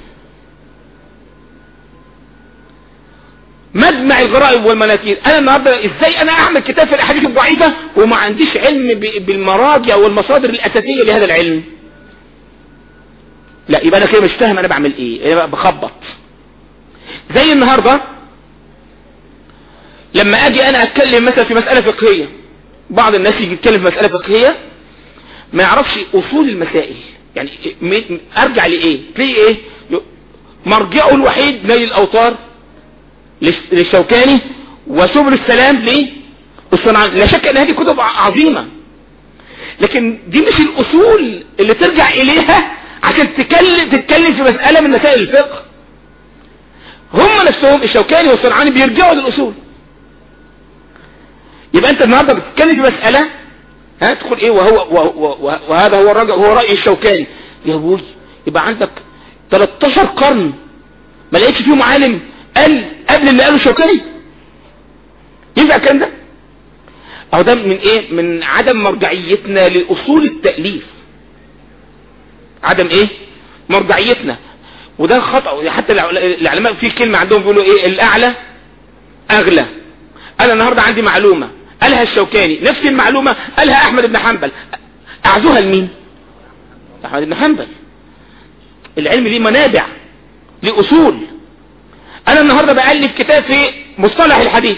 B: مجمع الغرائب والمناكير انا النهارده ازاي انا اعمل كتاب في الاحاديث الضعيفه وما عنديش علم بالمراجع والمصادر الاساسيه لهذا العلم لا يبقى انا كده مش فاهم انا بعمل ايه انا بخبط زي النهارده لما اجي انا اتكلم مثلا في مسألة فقهية بعض الناس يجي يتكلم في مسألة فقهية ما يعرفش اصول المسائل يعني ارجع لايه تلاقي ايه مرجعه الوحيد نيل الاوطار للشوكاني وسبل السلام ليه الصنعان لا شك ان هذه كتب عظيمة لكن دي مش الاصول اللي ترجع اليها عشان تتكلم تتكلم في مسألة من مسائل الفقه هم نفسهم الشوكاني والصنعاني بيرجعوا للاصول يبقى انت النهارده بتتكلم في مسألة ها تقول ايه وهو وهو وهذا هو الرجل هو رأي الشوكاني يا ابوي يبقى عندك 13 قرن ما لقيتش فيهم عالم قال قبل اللي قاله الشوكاني ينفع الكلام ده اهو ده من ايه من عدم مرجعيتنا لاصول التأليف عدم ايه مرجعيتنا وده خطأ حتى العلماء في كلمة عندهم بيقولوا ايه الاعلى اغلى انا النهاردة عندي معلومة قالها الشوكاني نفس المعلومة قالها احمد بن حنبل اعزوها لمين احمد بن حنبل العلم ليه منابع ليه اصول انا النهاردة بألف كتاب في مصطلح الحديث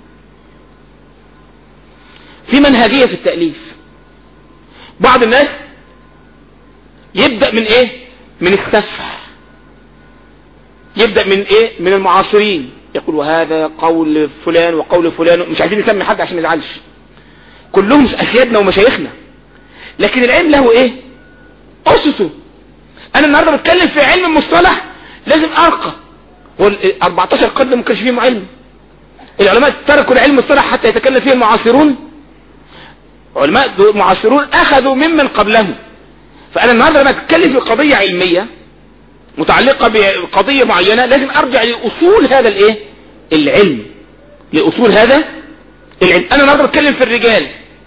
B: في منهجية في التأليف بعض الناس يبدأ من ايه من السفح يبدأ من ايه من المعاصرين يقول وهذا قول فلان وقول فلان مش عايزين نسمي حد عشان ما يزعلش كلهم اسيادنا ومشايخنا لكن العلم له ايه اسسه انا النهارده بتكلم في علم المصطلح لازم ارقى هو 14 قرن ما كانش فيهم علم العلماء تركوا العلم المصطلح حتى يتكلم فيه المعاصرون علماء معاصرون اخذوا ممن قبلهم فانا النهارده لما اتكلم في قضيه علميه متعلقه بقضيه معينه لازم ارجع لاصول هذا الايه العلم لاصول هذا العلم انا النهارده بتكلم في الرجال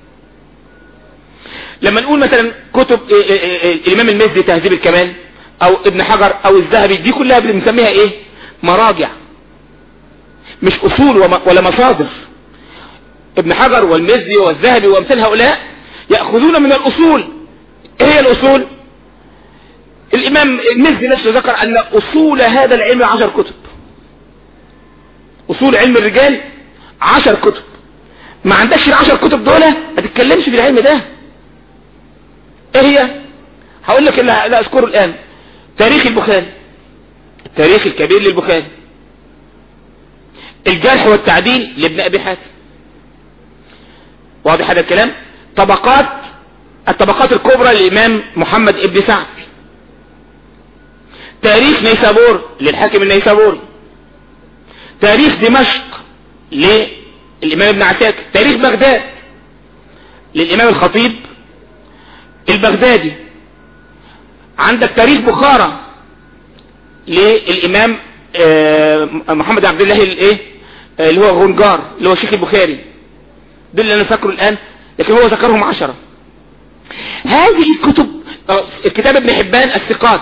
B: لما نقول مثلا كتب الامام المزي تهذيب الكمال او ابن حجر او الذهبي دي كلها بنسميها ايه مراجع مش اصول ولا مصادر ابن حجر والمزي والذهبي وامثال هؤلاء يأخذون من الاصول ايه هي الاصول الامام المزي نفسه ذكر ان اصول هذا العلم عشر كتب اصول علم الرجال عشر كتب ما عندكش العشر كتب دول ما تتكلمش في العلم ده ايه هي هقول لك اللي لا اذكره الان تاريخ البخاري التاريخ الكبير للبخاري الجرح والتعديل لابن ابي حاتم واضح هذا الكلام طبقات الطبقات الكبرى للامام محمد ابن سعد تاريخ نيسابور للحاكم النيسابوري تاريخ دمشق للامام ابن عساكر تاريخ بغداد للامام الخطيب البغدادي عندك تاريخ بخارى للامام محمد عبد الله الايه اللي هو غنجار اللي هو شيخ البخاري دول اللي انا فاكره الان لكن هو ذكرهم عشرة هذه الكتب كتاب ابن حبان الثقات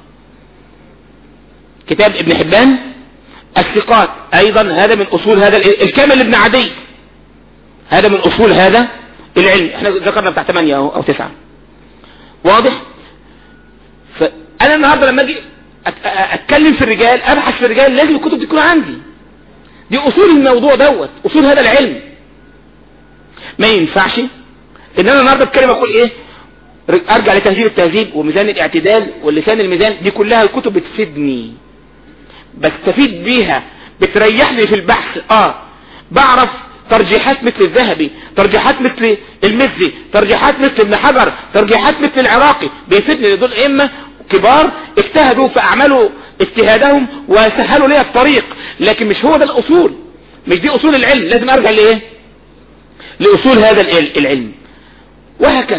B: كتاب ابن حبان الثقات ايضا هذا من اصول هذا الكامل ابن عدي هذا من اصول هذا العلم احنا ذكرنا بتاع 8 او 9 واضح فانا النهارده لما اجي اتكلم في الرجال ابحث في الرجال لازم الكتب دي تكون عندي دي اصول الموضوع دوت اصول هذا العلم ما ينفعش ان انا النهارده اتكلم اقول ايه ارجع لتهذيب التهذيب وميزان الاعتدال واللسان الميزان دي كلها الكتب بتفيدني بستفيد بيها بتريحني في البحث اه بعرف ترجيحات مثل الذهبي ترجيحات مثل المزي ترجيحات مثل ابن حجر ترجيحات مثل العراقي بيفيدني دول ائمه كبار اجتهدوا فاعملوا اجتهادهم وسهلوا لي الطريق لكن مش هو ده الاصول مش دي اصول العلم لازم ارجع لايه لاصول هذا العلم وهكذا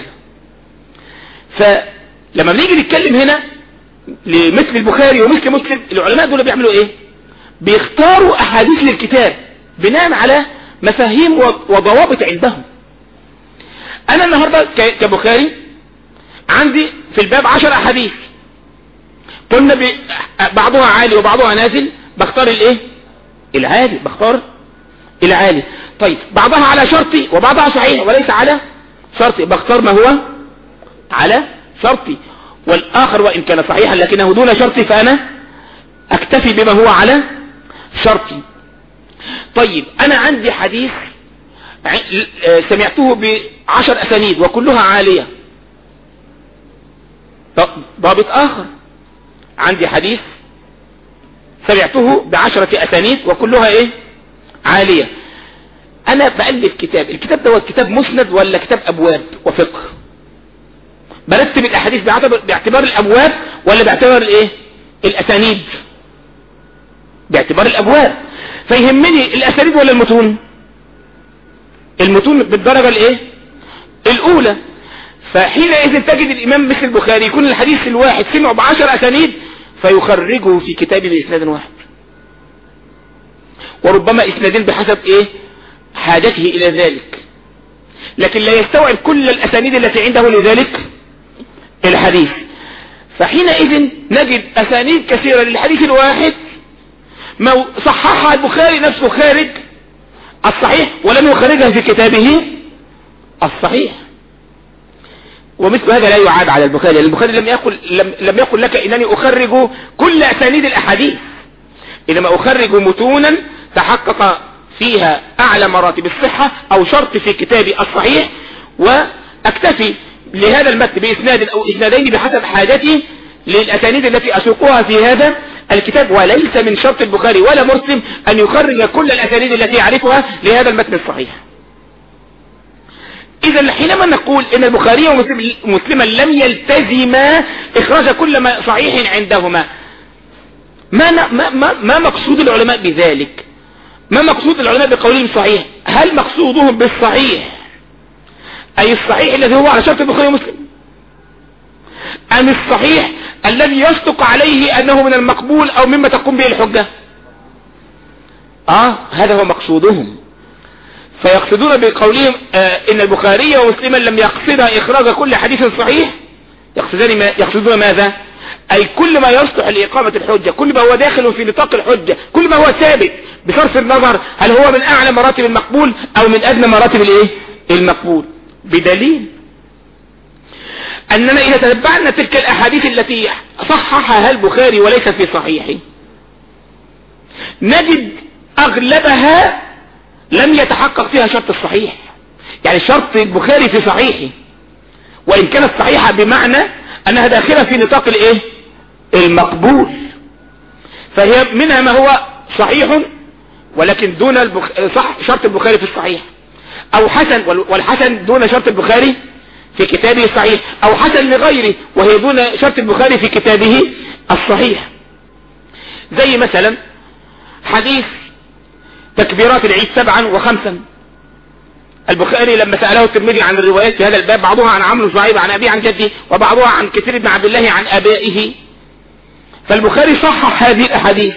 B: فلما بنيجي نتكلم هنا لمثل البخاري ومثل مسلم العلماء دول بيعملوا ايه بيختاروا احاديث للكتاب بناء على مفاهيم وضوابط عندهم انا النهاردة كبخاري عندي في الباب عشر احاديث قلنا ب... بعضها عالي وبعضها نازل بختار الايه العالي بختار العالي طيب بعضها على شرطي وبعضها صحيح وليس على شرطي بختار ما هو على شرطي والاخر وان كان صحيحا لكنه دون شرطي فانا اكتفي بما هو على شرطي طيب انا عندي حديث سمعته بعشر اسانيد وكلها عالية ضابط اخر عندي حديث سمعته بعشرة اسانيد وكلها ايه عالية انا بألف كتاب الكتاب ده هو كتاب مسند ولا كتاب ابواب وفقه برتب الاحاديث باعتبار الابواب ولا باعتبار الايه الاسانيد باعتبار الابواب فيهمني الاسانيد ولا المتون المتون بالدرجة الايه الاولى فحينئذ تجد الامام مثل البخاري يكون الحديث الواحد سمعه بعشر اسانيد فيخرجه في كتابه باسناد واحد وربما اسنادين بحسب ايه حاجته الى ذلك لكن لا يستوعب كل الاسانيد التي عنده لذلك الحديث فحينئذ نجد اسانيد كثيرة للحديث الواحد ما صححها البخاري نفسه خارج الصحيح ولم يخرجها في كتابه الصحيح ومثل هذا لا يعاب على البخاري لأن البخاري لم يقل لم, لم يقل لك انني اخرج كل اسانيد الاحاديث انما اخرج متونا تحقق فيها اعلى مراتب الصحة او شرط في كتابي الصحيح واكتفي لهذا المتن باسناد او اسنادين بحسب حاجتي للاسانيد التي اسوقها في هذا الكتاب وليس من شرط البخاري ولا مسلم ان يخرج كل الاسانيد التي يعرفها لهذا المتن الصحيح اذا حينما نقول ان البخاري ومسلما لم يلتزما اخراج كل ما صحيح عندهما ما, ما, ما, ما مقصود العلماء بذلك ما مقصود العلماء بقولهم صحيح هل مقصودهم بالصحيح اي الصحيح الذي هو على شرط البخاري ومسلم ام الصحيح الذي يصدق عليه انه من المقبول او مما تقوم به الحجة اه هذا هو مقصودهم فيقصدون بقولهم آه ان البخاري ومسلما لم يقصد اخراج كل حديث صحيح يقصدون, ما يقصدون ماذا اي كل ما يصلح لاقامة الحجة كل ما هو داخل في نطاق الحجة كل ما هو ثابت بصرف النظر هل هو من اعلى مراتب المقبول او من ادنى مراتب الايه المقبول بدليل اننا اذا تتبعنا تلك الاحاديث التي صححها البخاري وليس في صحيحه نجد اغلبها لم يتحقق فيها شرط الصحيح يعني شرط البخاري في صحيحه وان كانت صحيحة بمعنى انها داخلة في نطاق الايه المقبول فهي منها ما هو صحيح ولكن دون البخ... صح شرط البخاري في الصحيح او حسن والحسن دون شرط البخاري في كتابه الصحيح او حسن لغيره وهي دون شرط البخاري في كتابه الصحيح زي مثلا حديث تكبيرات العيد سبعا وخمسا البخاري لما سأله الترمذي عن الروايات في هذا الباب بعضها عن عمرو شعيب عن أبيه عن جده وبعضها عن كثير بن عبد الله عن أبائه فالبخاري صحح هذه الأحاديث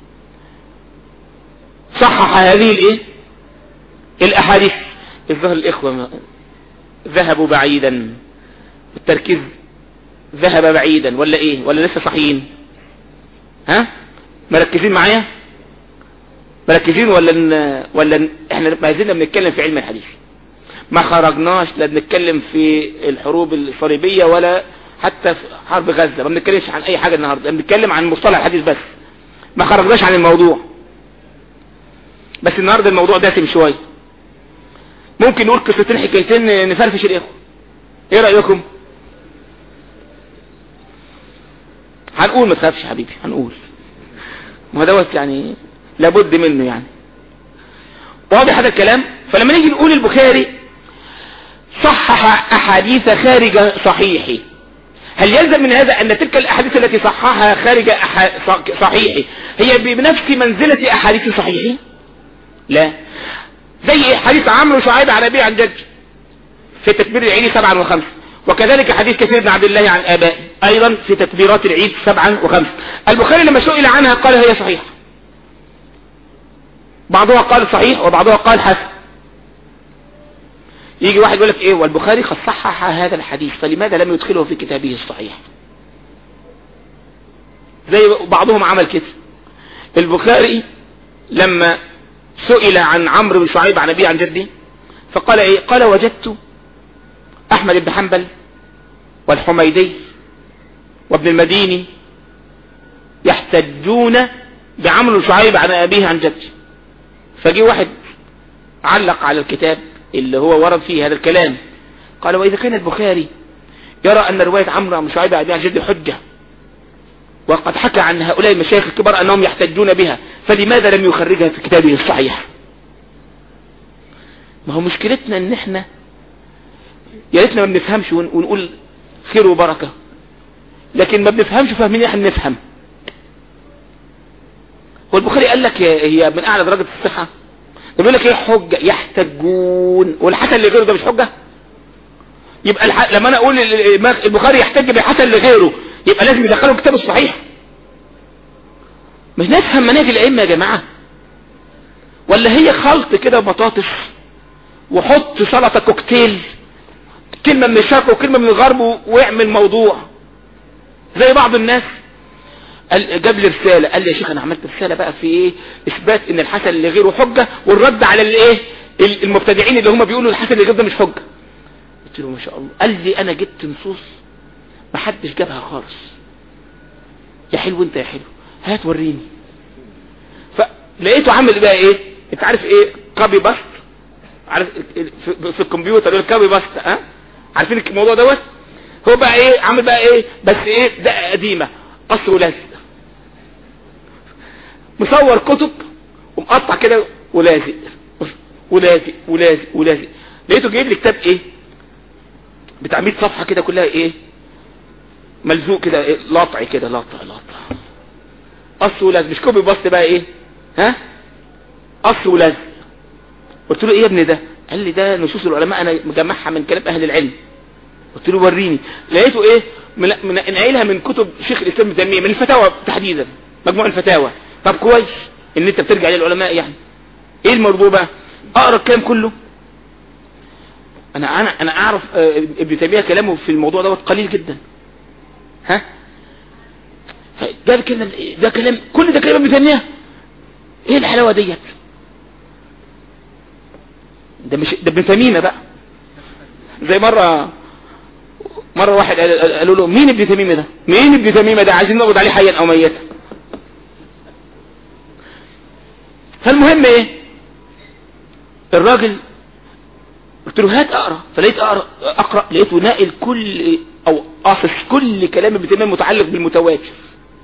B: صحح هذه الايه الأحاديث الظهر الإخوة ذهبوا بعيدا التركيز ذهب بعيدا ولا ايه ولا لسه صحيين ها مركزين معايا مركزين ولا ن... ولا ن... احنا ما زلنا بنتكلم في علم الحديث ما خرجناش لا بنتكلم في الحروب الصليبية ولا حتى في حرب غزة ما بنتكلمش عن اي حاجة النهاردة بنتكلم عن مصطلح الحديث بس ما خرجناش عن الموضوع بس النهاردة الموضوع دسم شوية ممكن نقول قصتين حكايتين نفرفش الاخوة ايه رأيكم هنقول ما تخافش حبيبي هنقول ما دوت يعني لابد منه يعني واضح هذا الكلام فلما نيجي نقول البخاري صحح احاديث خارج صحيحه هل يلزم من هذا ان تلك الاحاديث التي صححها خارج أح... صحيحه هي بنفس منزلة احاديث صحيحه لا زي حديث عمرو شعيب عن ابي عن جد في تكبير العيد سبعا وخمسة وكذلك حديث كثير بن عبد الله عن ابائه ايضا في تكبيرات العيد سبعا وخمسة البخاري لما سئل عنها قال هي صحيحة بعضها قال صحيح وبعضها قال حسن يجي واحد يقول لك ايه والبخاري قد صحح هذا الحديث فلماذا لم يدخله في كتابه الصحيح زي بعضهم عمل كده البخاري لما سئل عن عمرو بن شعيب عن ابي عن جدي فقال ايه قال وجدت احمد بن حنبل والحميدي وابن المديني يحتجون بعمرو بن شعيب عن ابيه عن جدي فجي واحد علق على الكتاب اللي هو ورد فيه هذا الكلام قال وإذا كان البخاري يرى أن رواية عمرو بن شعيب عن جد حجة وقد حكى عن هؤلاء المشايخ الكبار أنهم يحتجون بها فلماذا لم يخرجها في كتابه الصحيح ما هو مشكلتنا ان احنا يا ريتنا ما بنفهمش ونقول خير وبركة لكن ما بنفهمش فاهمين احنا نفهم هو البخاري قال لك هي من اعلى درجة الصحة يقول لك ايه حجة يحتجون والحسن لغيره ده مش حجة يبقى الح... لما انا اقول البخاري يحتج بحسن لغيره يبقى لازم يدخله الكتاب الصحيح مش نفهم مناهج الائمه يا جماعة ولا هي خلط كده بطاطس وحط سلطة كوكتيل كلمة من الشرق وكلمة من الغرب واعمل موضوع زي بعض الناس قال جاب لي رسالة قال لي يا شيخ انا عملت رسالة بقى في ايه اثبات ان الحسن لغيره حجة والرد على الايه المبتدعين اللي هم بيقولوا الحسن لغيره ده مش حجة قلت له ما شاء الله قال لي انا جبت نصوص ما حدش جابها خالص يا حلو انت يا حلو هات وريني فلقيته عامل بقى ايه انت عارف ايه كوبي باست عارف في, في الكمبيوتر الكوبي باست ها عارفين الموضوع دوت هو بقى ايه عامل بقى ايه بس ايه ده قديمه قص ولازق مصور كتب ومقطع كده ولازق ولازق ولازق ولازق لقيته جايب لي كتاب ايه بتاع 100 صفحه كده كلها ايه ملزوق كده إيه؟ لطع كده لطع لطع قص ولازق مش كوبي باست بقى ايه ها قص ولازق قلت له ايه يا ابني ده قال لي ده نصوص العلماء انا مجمعها من كلام اهل العلم قلت له وريني لقيته ايه من من نقلها من كتب شيخ الاسلام ابن تيميه من الفتاوى تحديدا مجموع الفتاوى طب كويس ان انت بترجع للعلماء يعني ايه الموضوع بقى اقرا الكلام كله انا انا انا اعرف آه، ابن تيميه كلامه في الموضوع دوت قليل جدا ها ده كلام ده كلام كل ده كلام ابن تيميه ايه الحلاوه ديت ده مش ده ابن تميمه بقى زي مره مره واحد قال- قالوا له مين ابن تميمه ده مين ابن تميمه ده عايزين نقبض عليه حيا او ميتا فالمهم ايه الراجل قلت له هات اقرا فلقيت اقرا اقرا لقيته ناقل كل او قاصص كل كلام ابن تيميه متعلق بالمتواتر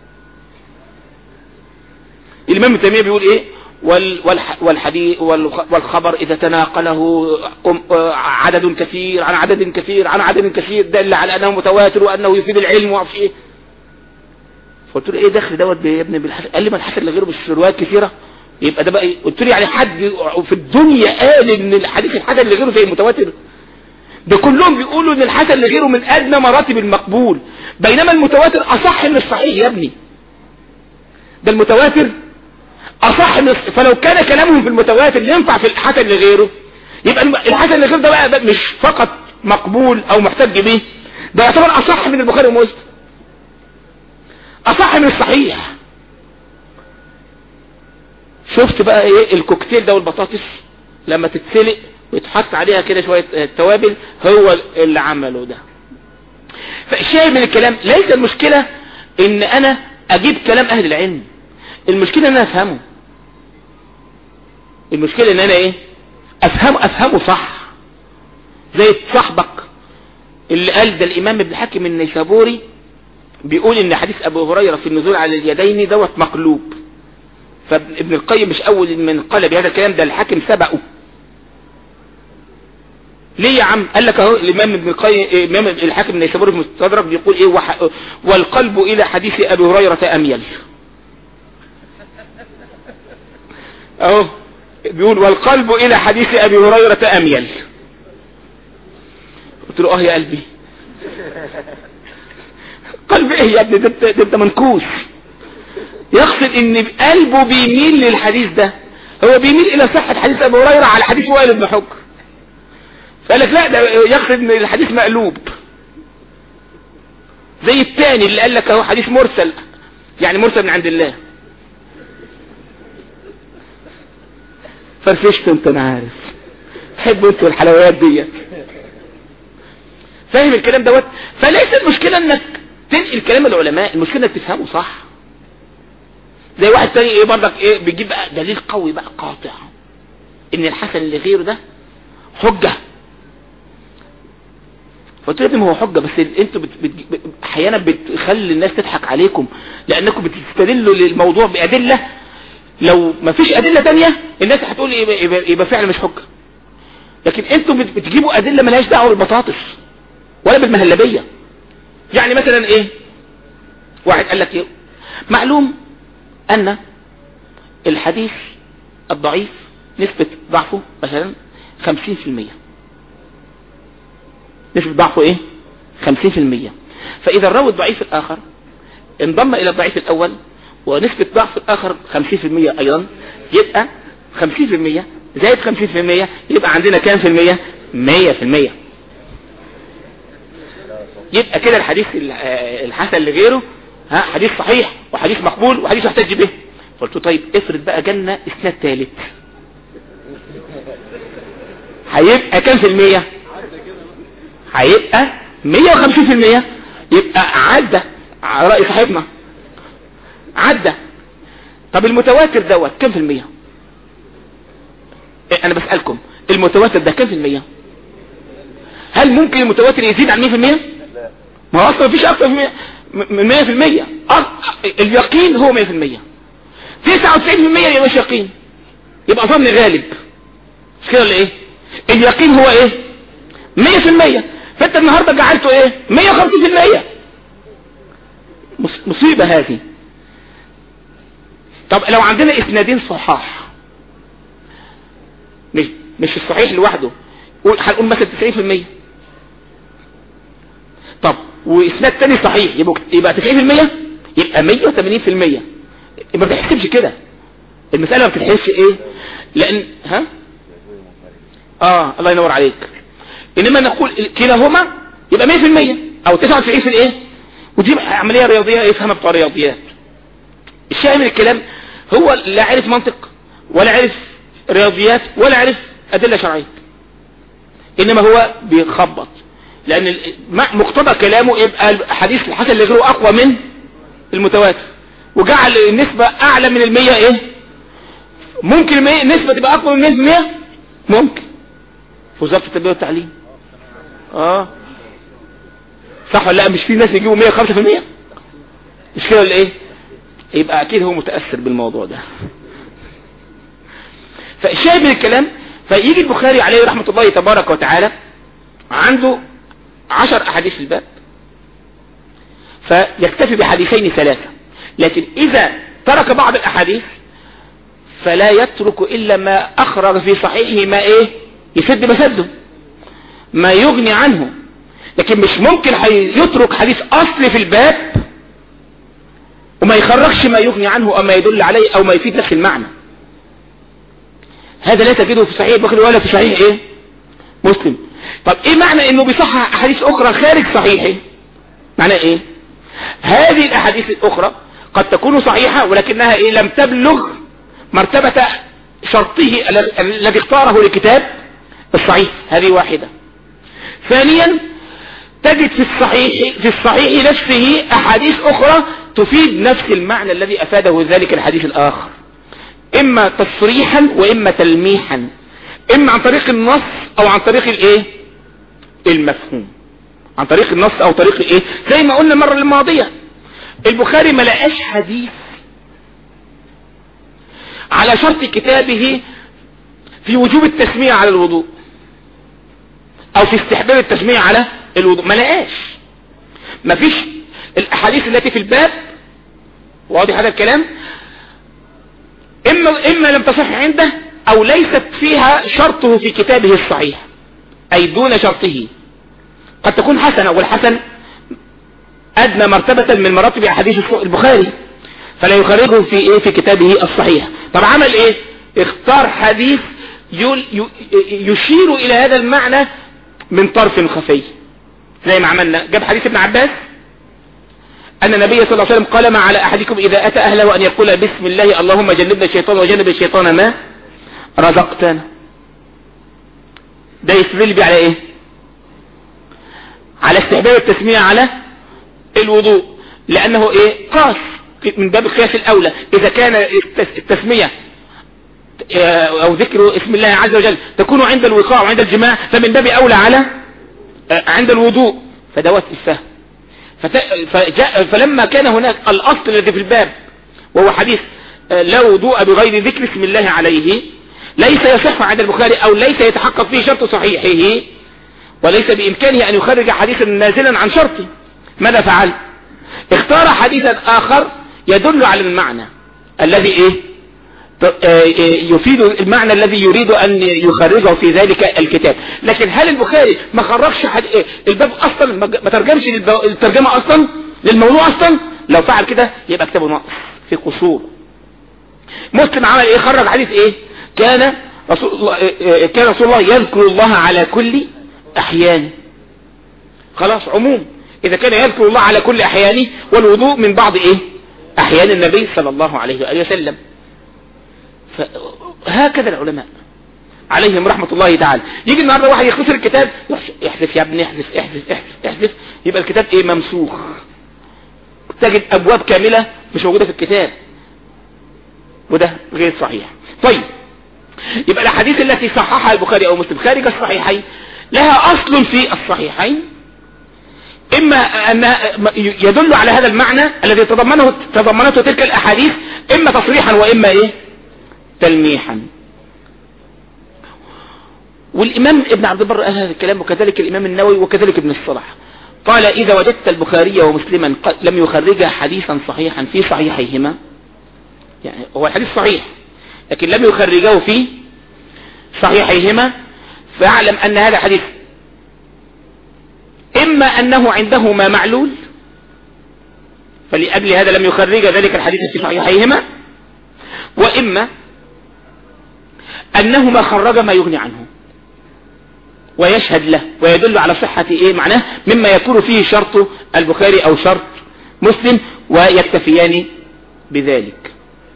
B: الامام ابن تيميه بيقول ايه وال والح والحديث والخ- والخبر اذا تناقله أم- آه، عدد كثير عن عدد كثير عن عدد كثير دل على انه متواتر وانه يفيد العلم وما ايه فقلت له ايه دخل دوت يا ابني بالحسن قال لي ما الحسن لغيره مش روايات كثيره يبقى ده بقى إيه؟ قلت له يعني حد في الدنيا قال ان الحديث الحسن لغيره زي المتواتر ده كلهم بيقولوا ان الحسن لغيره من ادنى مراتب المقبول بينما المتواتر اصح من الصحيح يا ابني ده المتواتر اصح من الص- فلو كان كلامهم في المتواتر ينفع في الحسن لغيره يبقى الم- الحسن لغيره ده بقى, بقى مش فقط مقبول او محتج به ده يعتبر اصح من البخاري ومسلم اصح من الصحيح شفت بقى ايه الكوكتيل ده والبطاطس لما تتسلق ويتحط عليها كده شوية آه، توابل هو اللي عمله ده فالشاهد من الكلام ليس المشكلة ان انا اجيب كلام اهل العلم المشكلة ان انا افهمه المشكلة ان انا ايه افهمه افهمه صح زي صاحبك اللي قال ده الامام ابن حكم النيسابوري بيقول ان حديث ابو هريرة في النزول على اليدين دوت مقلوب فابن القيم مش اول من قال بهذا الكلام ده الحاكم سبقه ليه يا عم قال لك اهو الامام ابن القيم امام الحاكم النيسابوري في المستدرك بيقول ايه وح... والقلب الى حديث ابي هريره اميل اهو بيقول والقلب الى حديث ابي هريره اميل قلت له اه يا قلبي قلب ايه يا ابني ده انت ده انت منكوس يقصد ان قلبه بيميل للحديث ده هو بيميل الى صحة حديث ابو هريرة على حديث وائل بن حجر فقال لك لا ده يقصد ان الحديث مقلوب زي الثاني اللي قال لك اهو حديث مرسل يعني مرسل من عند الله فرفشت انت انا عارف تحبوا انتوا الحلويات دي فاهم الكلام دوت فليس المشكلة انك تنقل كلام العلماء المشكلة انك تفهمه صح زي واحد تاني ايه برضك ايه بيجيب بقى دليل قوي بقى قاطع ان الحسن اللي غيره ده حجة فقلت له يا ابني ما هو حجة بس انتوا بت بت بت احيانا بتخلي الناس تضحك عليكم لانكم بتستدلوا للموضوع بادلة لو ما فيش ادلة تانية الناس هتقول يبقى, يبقى, يبقى فعلا مش حجة لكن انتوا بت- بتجيبوا ادلة ملهاش دعوة بالبطاطس ولا بالمهلبية يعني مثلا ايه واحد قال لك ايه معلوم ان الحديث الضعيف نسبة ضعفه مثلا خمسين في المية نسبة ضعفه ايه خمسين في المية فاذا الراوي الضعيف الاخر انضم الى الضعيف الاول ونسبة ضعف الاخر خمسين في المية ايضا يبقى خمسين في المية زائد خمسين في المية يبقى عندنا كام في المية مية في المية يبقى كده الحديث ال- آه، الحسن لغيره ها حديث صحيح وحديث مقبول وحديث يحتج به قلت له طيب افرض بقى جالنا اسناد ثالث هيبقى كام في المية هيبقى مية وخمسين في المية يبقى عدى على رأي صاحبنا عدى طب المتواتر دوت كام في المية إيه انا بسألكم المتواتر ده كام في المية هل ممكن المتواتر يزيد عن 100% ما هو اصلا مفيش اكتر من 100% من 100% أص- اليقين هو 100% 99% يبقى مش يقين يبقى ظن غالب مش كده ولا ايه اليقين هو ايه 100% فانت النهارده جعلته ايه 150% مص- مصيبة هذه طب لو عندنا اسنادين صحاح مش مش الصحيح لوحده قول- هنقول مثلا 90% طب واسناد تاني صحيح يبقى يبقى 90% يبقى 180% ما بتحسبش كده المسألة ما بتتحسبش ايه لان ها اه الله ينور عليك انما نقول كلاهما يبقى 100% او 99 في الايه ودي عملية رياضية يفهمها بتوع الرياضيات الشاهد من الكلام هو لا عرف منطق ولا عرف رياضيات ولا عرف أدلة شرعية إنما هو بيخبط لأن ال- مع- مقتضى كلامه يبقى الحديث الحسن اللي غيره أقوى من المتواتر وجعل النسبة أعلى من المية إيه ممكن المية النسبة تبقى أقوى من المية ممكن في وزارة التربية والتعليم اه صح ولا لا مش في ناس يجيبوا 105% مش كده ولا ايه يبقى اكيد هو متأثر بالموضوع ده فالشاهد من الكلام فيجي البخاري عليه رحمة الله تبارك وتعالى عنده عشر احاديث في الباب فيكتفي بحديثين ثلاثة لكن اذا ترك بعض الاحاديث فلا يترك الا ما اخرج في صحيحه ما ايه يسد مسده ما يغني عنه لكن مش ممكن حي- يترك حديث اصل في الباب وما يخرجش ما يغني عنه او ما يدل عليه او ما يفيد نفس المعنى هذا لا تجده في صحيح البخاري ولا في صحيح ايه مسلم طب ايه معنى انه بيصحح احاديث اخرى خارج صحيحه معنى ايه هذه الاحاديث الاخرى قد تكون صحيحة ولكنها ايه لم تبلغ مرتبة شرطه ال- الذي اختاره لكتاب الصحيح هذه واحدة ثانيا تجد في الصحيح في الصحيح نفسه احاديث اخرى تفيد نفس المعنى الذي افاده ذلك الحديث الاخر اما تصريحا واما تلميحا اما عن طريق النص او عن طريق الايه المفهوم عن طريق النص او طريق الايه زي ما قلنا المرة الماضية البخاري ما لقاش حديث على شرط كتابه في وجوب التسمية على الوضوء او في استحباب التسمية على الوضوء ما لقاش ما فيش الاحاديث التي في الباب واضح هذا الكلام اما, إما لم تصح عنده او ليست فيها شرطه في كتابه الصحيح اي دون شرطه قد تكون حسنة والحسن ادنى مرتبة من مراتب احاديث البخاري فلا يخرجه في ايه في كتابه الصحيح طب عمل ايه اختار حديث يل ي- يشير الى هذا المعنى من طرف خفي زي ما عملنا جاب حديث ابن عباس ان النبي صلى الله عليه وسلم قال ما على احدكم اذا اتى اهله ان يقول بسم الله اللهم جنبنا الشيطان وجنب الشيطان ما رزقتنا ده يستدل بيه على ايه على استحباب التسمية على الوضوء لانه ايه قاس من باب القياس الاولى اذا كان التس- التسمية آه، او ذكر اسم الله عز وجل تكون عند الوقاع وعند الجماع فمن باب اولى على آه، عند الوضوء فدوات الفهم فت... فجاء فلما كان هناك الاصل الذي في الباب وهو حديث آه، لا وضوء بغير ذكر اسم الله عليه ليس يصح عند البخاري او ليس يتحقق فيه شرط صحيحه وليس بامكانه ان يخرج حديثا نازلا عن شرطه ماذا فعل اختار حديثا اخر يدل على المعنى الذي ايه ت- آه، آه، يفيد المعنى الذي يريد ان يخرجه في ذلك الكتاب لكن هل البخاري ما خرجش حد... آه، الباب اصلا ما ج- ما ترجمش للب- الترجمة اصلا للموضوع اصلا لو فعل كده يبقى كتابه ناقص في قصور مسلم عمل ايه خرج حديث ايه كان رسول الله آه، كان رسول الله يذكر الله على كل احيان خلاص عموم اذا كان يذكر الله على كل احيانه والوضوء من بعض ايه احيان النبي صلى الله عليه وآله وسلم فهكذا العلماء عليهم رحمة الله تعالى يجي النهاردة واحد يختصر الكتاب احذف يا ابني احذف احذف احذف احذف يبقى الكتاب ايه ممسوخ تجد ابواب كاملة مش موجودة في الكتاب وده غير صحيح طيب يبقى الاحاديث التي صححها البخاري او مسلم خارج الصحيحين لها اصل في الصحيحين اما ان يدل على هذا المعنى الذي تضمنه تضمنته تلك الاحاديث اما تصريحا واما ايه تلميحا والامام ابن عبد البر قال هذا الكلام وكذلك الامام النووي وكذلك ابن الصلاح قال اذا وجدت البخاري ومسلما لم يخرجا حديثا صحيحا في صحيحيهما يعني هو الحديث صحيح لكن لم يخرجه في صحيحيهما فاعلم ان هذا حديث اما انه عندهما معلول فلأجل هذا لم يخرج ذلك الحديث في صحيحيهما واما انهما خرج ما يغني عنه ويشهد له ويدل على صحة ايه معناه مما يكون فيه شرط البخاري او شرط مسلم ويكتفيان بذلك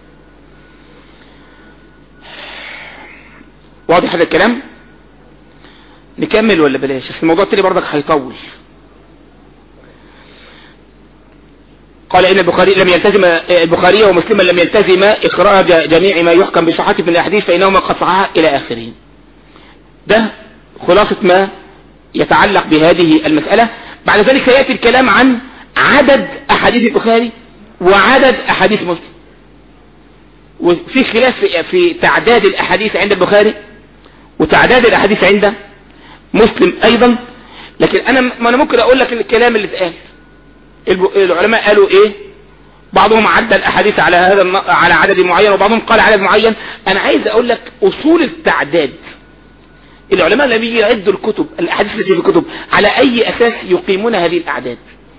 B: واضح هذا الكلام نكمل ولا بلاش الموضوع التاني برضك هيطول قال ان البخاري لم يلتزم البخاري ومسلما لم يلتزم اخراج جميع ما يحكم بصحته من الاحاديث فانهما قد صححا الى اخره ده خلاصة ما يتعلق بهذه المسألة بعد ذلك سيأتي الكلام عن عدد احاديث البخاري وعدد احاديث مسلم وفي خلاف في تعداد الاحاديث عند البخاري وتعداد الاحاديث عند مسلم ايضا لكن انا ما انا ممكن اقول لك الكلام اللي اتقال العلماء قالوا ايه بعضهم عدى الاحاديث على هذا على عدد معين وبعضهم قال عدد معين انا عايز اقول لك اصول التعداد العلماء لما يجي يعدوا الكتب الاحاديث التي في الكتب على اي اساس يقيمون هذه الاعداد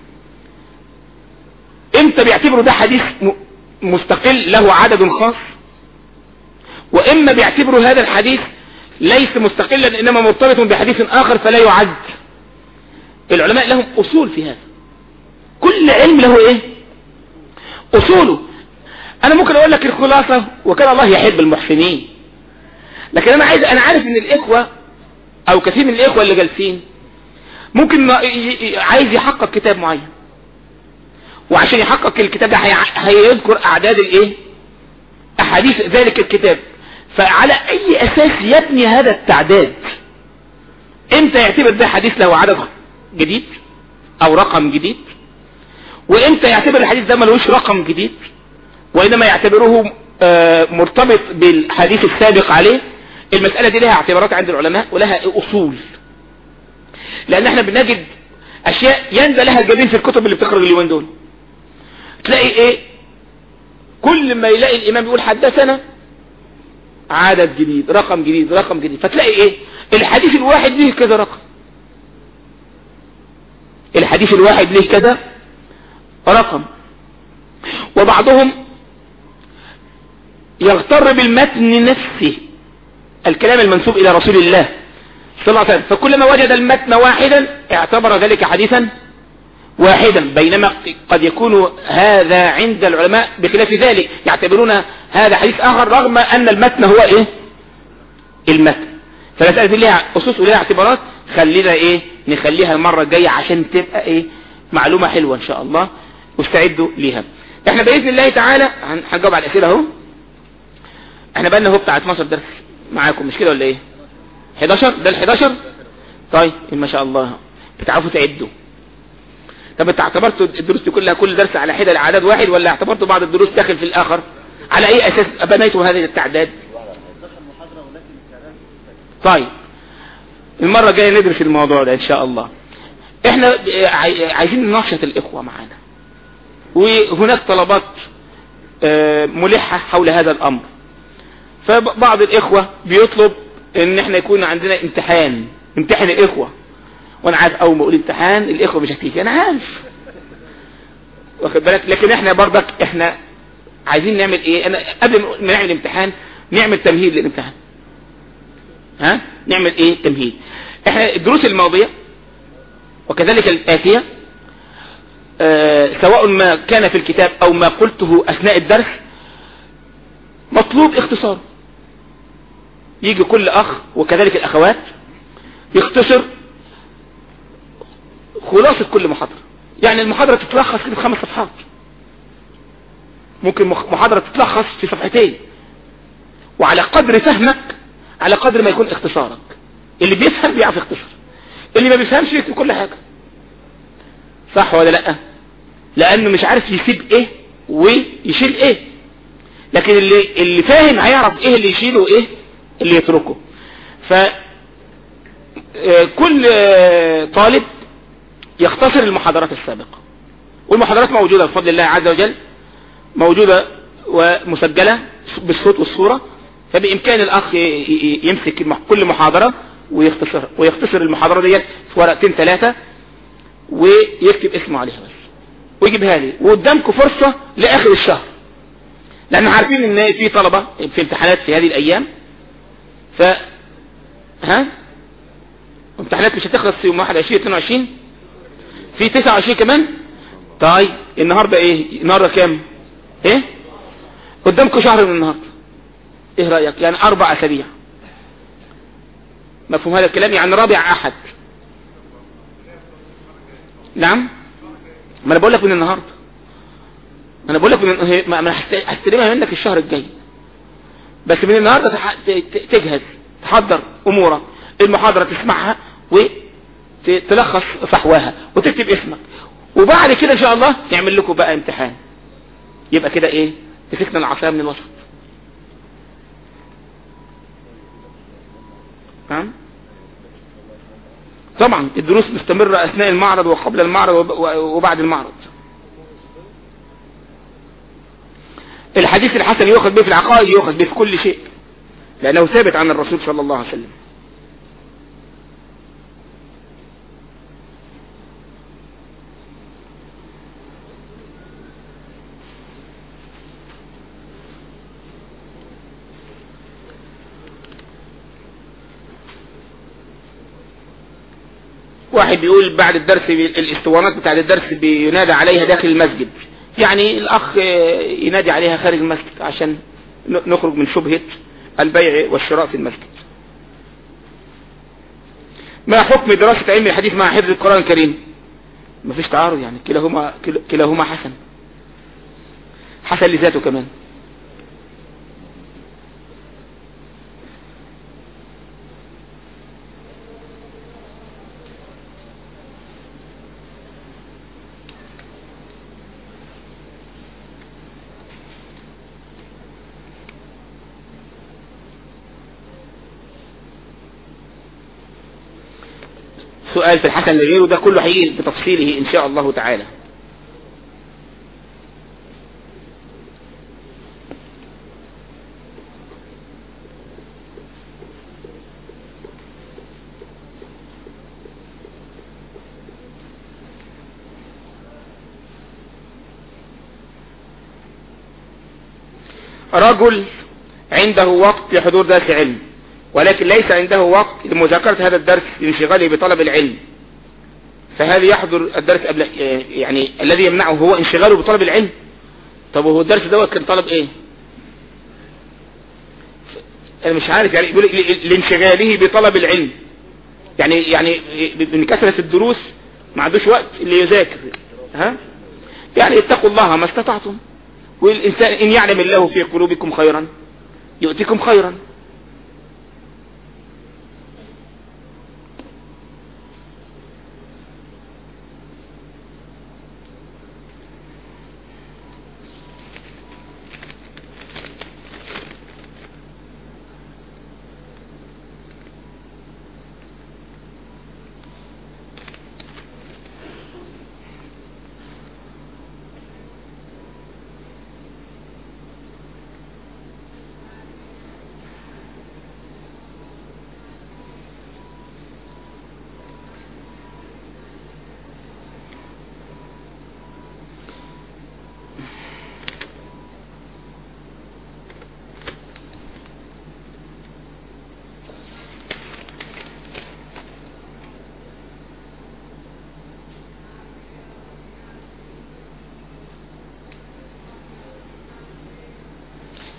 B: امتى بيعتبروا ده حديث مستقل له عدد خاص واما بيعتبروا هذا الحديث ليس مستقلا انما مرتبط بحديث اخر فلا يعد العلماء لهم اصول في هذا كل علم له ايه اصوله انا ممكن اقول لك الخلاصة وكان الله يحب المحسنين لكن انا عايز انا عارف ان الاخوة او كثير من الاخوة اللي جالسين ممكن عايز يحقق كتاب معين وعشان يحقق الكتاب ده هيذكر اعداد الايه احاديث ذلك الكتاب فعلى اي اساس يبني هذا التعداد امتى يعتبر ده حديث له عدد جديد او رقم جديد وامتى يعتبر الحديث ده ملوش رقم جديد وانما يعتبره مرتبط بالحديث السابق عليه المسألة دي لها اعتبارات عند العلماء ولها اصول لان احنا بنجد اشياء ينزل لها الجبين في الكتب اللي بتخرج اليومين دول تلاقي ايه كل ما يلاقي الامام يقول حدثنا عدد جديد رقم جديد رقم جديد فتلاقي ايه الحديث الواحد ليه كذا رقم الحديث الواحد ليه كذا رقم وبعضهم يغتر بالمتن نفسه الكلام المنسوب الى رسول الله صلى الله عليه وسلم فكلما وجد المتن واحدا اعتبر ذلك حديثا واحدا بينما قد يكون هذا عند العلماء بخلاف ذلك يعتبرون هذا حديث اخر رغم ان المتن هو ايه المتن فالمسألة دي لها اسس ولها اعتبارات خلينا ايه نخليها المرة الجاية عشان تبقى ايه معلومة حلوة ان شاء الله واستعدوا ليها احنا باذن الله تعالى هنجاوب على الاسئله اهو احنا بقى لنا اهو بتاع 12 درس معاكم مش كده ولا ايه 11 ده ال 11 طيب ما شاء الله بتعرفوا تعدوا طب انت اعتبرتوا الدروس دي كلها كل درس على حده العدد واحد ولا اعتبرتوا بعض الدروس داخل في الاخر على اي اساس بنيتوا هذه التعداد طيب المرة الجاية ندرس الموضوع ده ان شاء الله احنا عايزين ننشط الاخوة معانا وهناك طلبات ملحة حول هذا الامر فبعض الاخوة بيطلب ان احنا يكون عندنا امتحان امتحان الاخوة وانا عارف اول ما اقول امتحان الاخوة مش هتيجي انا عارف واخد بالك لكن احنا برضك احنا عايزين نعمل ايه انا قبل ما نعمل امتحان نعمل تمهيد للامتحان ها نعمل ايه تمهيد احنا الدروس الماضية وكذلك الآتية آه سواء ما كان في الكتاب او ما قلته اثناء الدرس مطلوب اختصار يجي كل اخ وكذلك الاخوات يختصر خلاصة كل محاضرة يعني المحاضرة تتلخص كده في خمس صفحات ممكن محاضرة تتلخص في صفحتين وعلى قدر فهمك على قدر ما يكون اختصارك اللي بيفهم بيعرف يختصر اللي ما بيفهمش يكتب كل حاجة صح ولا لا لانه مش عارف يسيب ايه ويشيل ايه لكن اللي اللي فاهم هيعرف ايه اللي يشيله وايه اللي يتركه ف كل طالب يختصر المحاضرات السابقة والمحاضرات موجودة بفضل الله عز وجل موجودة ومسجلة بالصوت والصورة فبإمكان الأخ يمسك كل محاضرة ويختصر ويختصر المحاضرة ديت في ورقتين ثلاثة ويكتب اسمه عليها بس ويجيبها لي وقدامكم فرصة لآخر الشهر لأن عارفين إن في طلبة في امتحانات في هذه الأيام ف ها امتحانات مش هتخلص في يوم 21 22 في 29 كمان طيب النهارده ايه النهارده كام ايه قدامكم شهر من النهارده ايه رايك يعني اربع اسابيع مفهوم هذا الكلام يعني رابع احد نعم ما انا بقول لك من النهارده ما انا بقول لك من ما انا هستلمها منك الشهر الجاي بس من النهارده تح... تجهز تحضر امورك المحاضرة تسمعها وتلخص فحواها وتكتب اسمك وبعد كده ان شاء الله نعمل لكم بقى امتحان يبقى كده ايه مسكنا العصايه من الوسط نعم طبعا الدروس مستمرة اثناء المعرض وقبل المعرض وبعد المعرض الحديث الحسن يؤخذ به في العقائد يؤخذ به في كل شيء لانه ثابت عن الرسول صلى الله عليه وسلم واحد بيقول بعد الدرس الاسطوانات بتاعت الدرس بينادى عليها داخل المسجد يعني الاخ ينادي عليها خارج المسجد عشان نخرج من شبهة البيع والشراء في المسجد ما حكم دراسة علم الحديث مع حفظ القرآن الكريم مفيش تعارض يعني كلاهما كلاهما حسن حسن لذاته كمان سؤال في الحسن لغيره ده كله هيجي بتفصيله ان شاء الله تعالى رجل عنده وقت لحضور درس علم ولكن ليس عنده وقت لمذاكرة هذا الدرس لانشغاله بطلب العلم فهذا يحضر الدرس قبل يعني الذي يمنعه هو انشغاله بطلب العلم طب وهو الدرس دوت كان طلب ايه انا مش عارف يعني يقول لانشغاله بطلب العلم يعني يعني من كثرة الدروس ما عندوش وقت اللي يذاكر ها يعني اتقوا الله ما استطعتم والإنسان إن يعلم الله في قلوبكم خيرا يؤتكم خيرا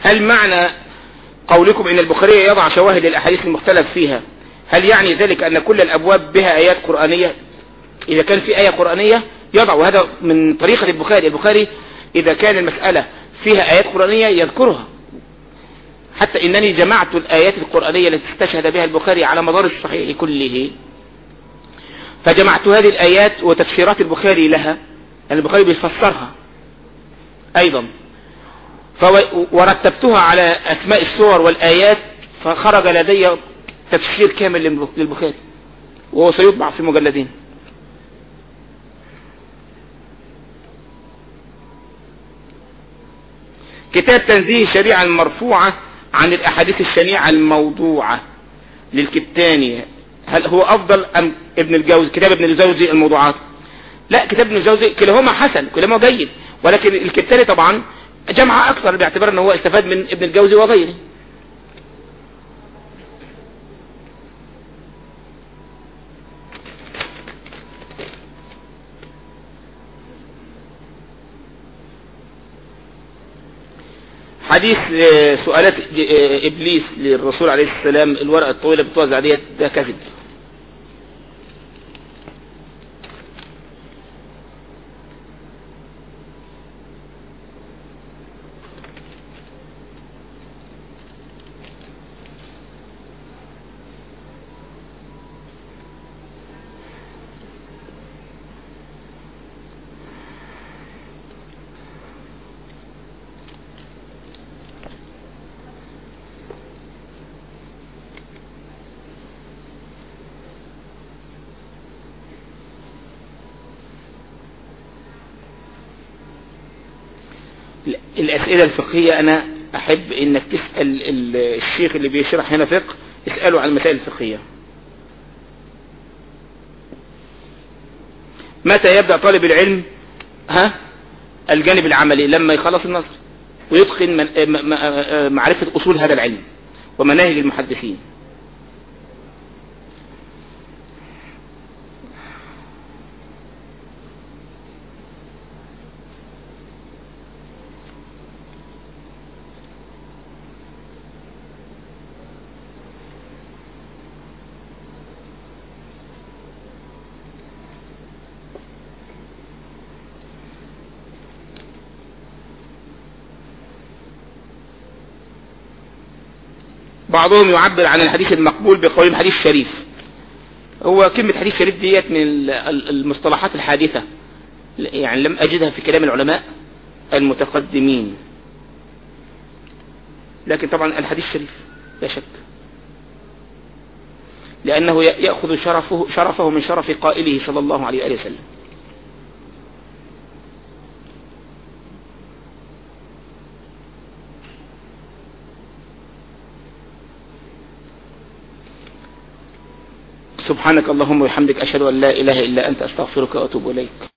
B: هل معنى قولكم ان البخاري يضع شواهد الاحاديث المختلف فيها هل يعني ذلك ان كل الابواب بها ايات قرآنية اذا كان في اية قرآنية يضع وهذا من طريقة البخاري البخاري اذا كان المسألة فيها ايات قرآنية يذكرها حتى انني جمعت الايات القرآنية التي استشهد بها البخاري على مدار الصحيح كله فجمعت هذه الايات وتفسيرات البخاري لها يعني البخاري بيفسرها ايضا ورتبتها على اسماء السور والايات فخرج لدي تفسير كامل للبخاري وهو سيطبع في مجلدين كتاب تنزيه الشريعة المرفوعة عن الاحاديث الشنيعة الموضوعة للكتاني هل هو افضل ام ابن الجوزي كتاب ابن الجوزي الموضوعات لا كتاب ابن الجوزي كلاهما حسن كلاهما جيد ولكن الكتاني طبعا جمع اكثر باعتبار ان هو استفاد من ابن الجوزي وغيره حديث سؤالات ابليس للرسول عليه السلام الورقة الطويلة بتوزع ديت ده كذب الأسئلة الفقهية أنا أحب إنك تسأل الشيخ اللي بيشرح هنا فقه اسأله عن المسائل الفقهية متى يبدأ طالب العلم ها الجانب العملي لما يخلص النصر ويتقن من معرفة أصول هذا العلم ومناهج المحدثين بعضهم يعبر عن الحديث المقبول بقول حديث شريف هو كلمة حديث شريف ديت من المصطلحات الحادثة يعني لم أجدها في كلام العلماء المتقدمين لكن طبعا الحديث شريف لا شك لأنه يأخذ شرفه, شرفه من شرف قائله صلى الله عليه وآله وسلم سبحانك اللهم وبحمدك أشهد أن لا إله إلا أنت أستغفرك وأتوب إليك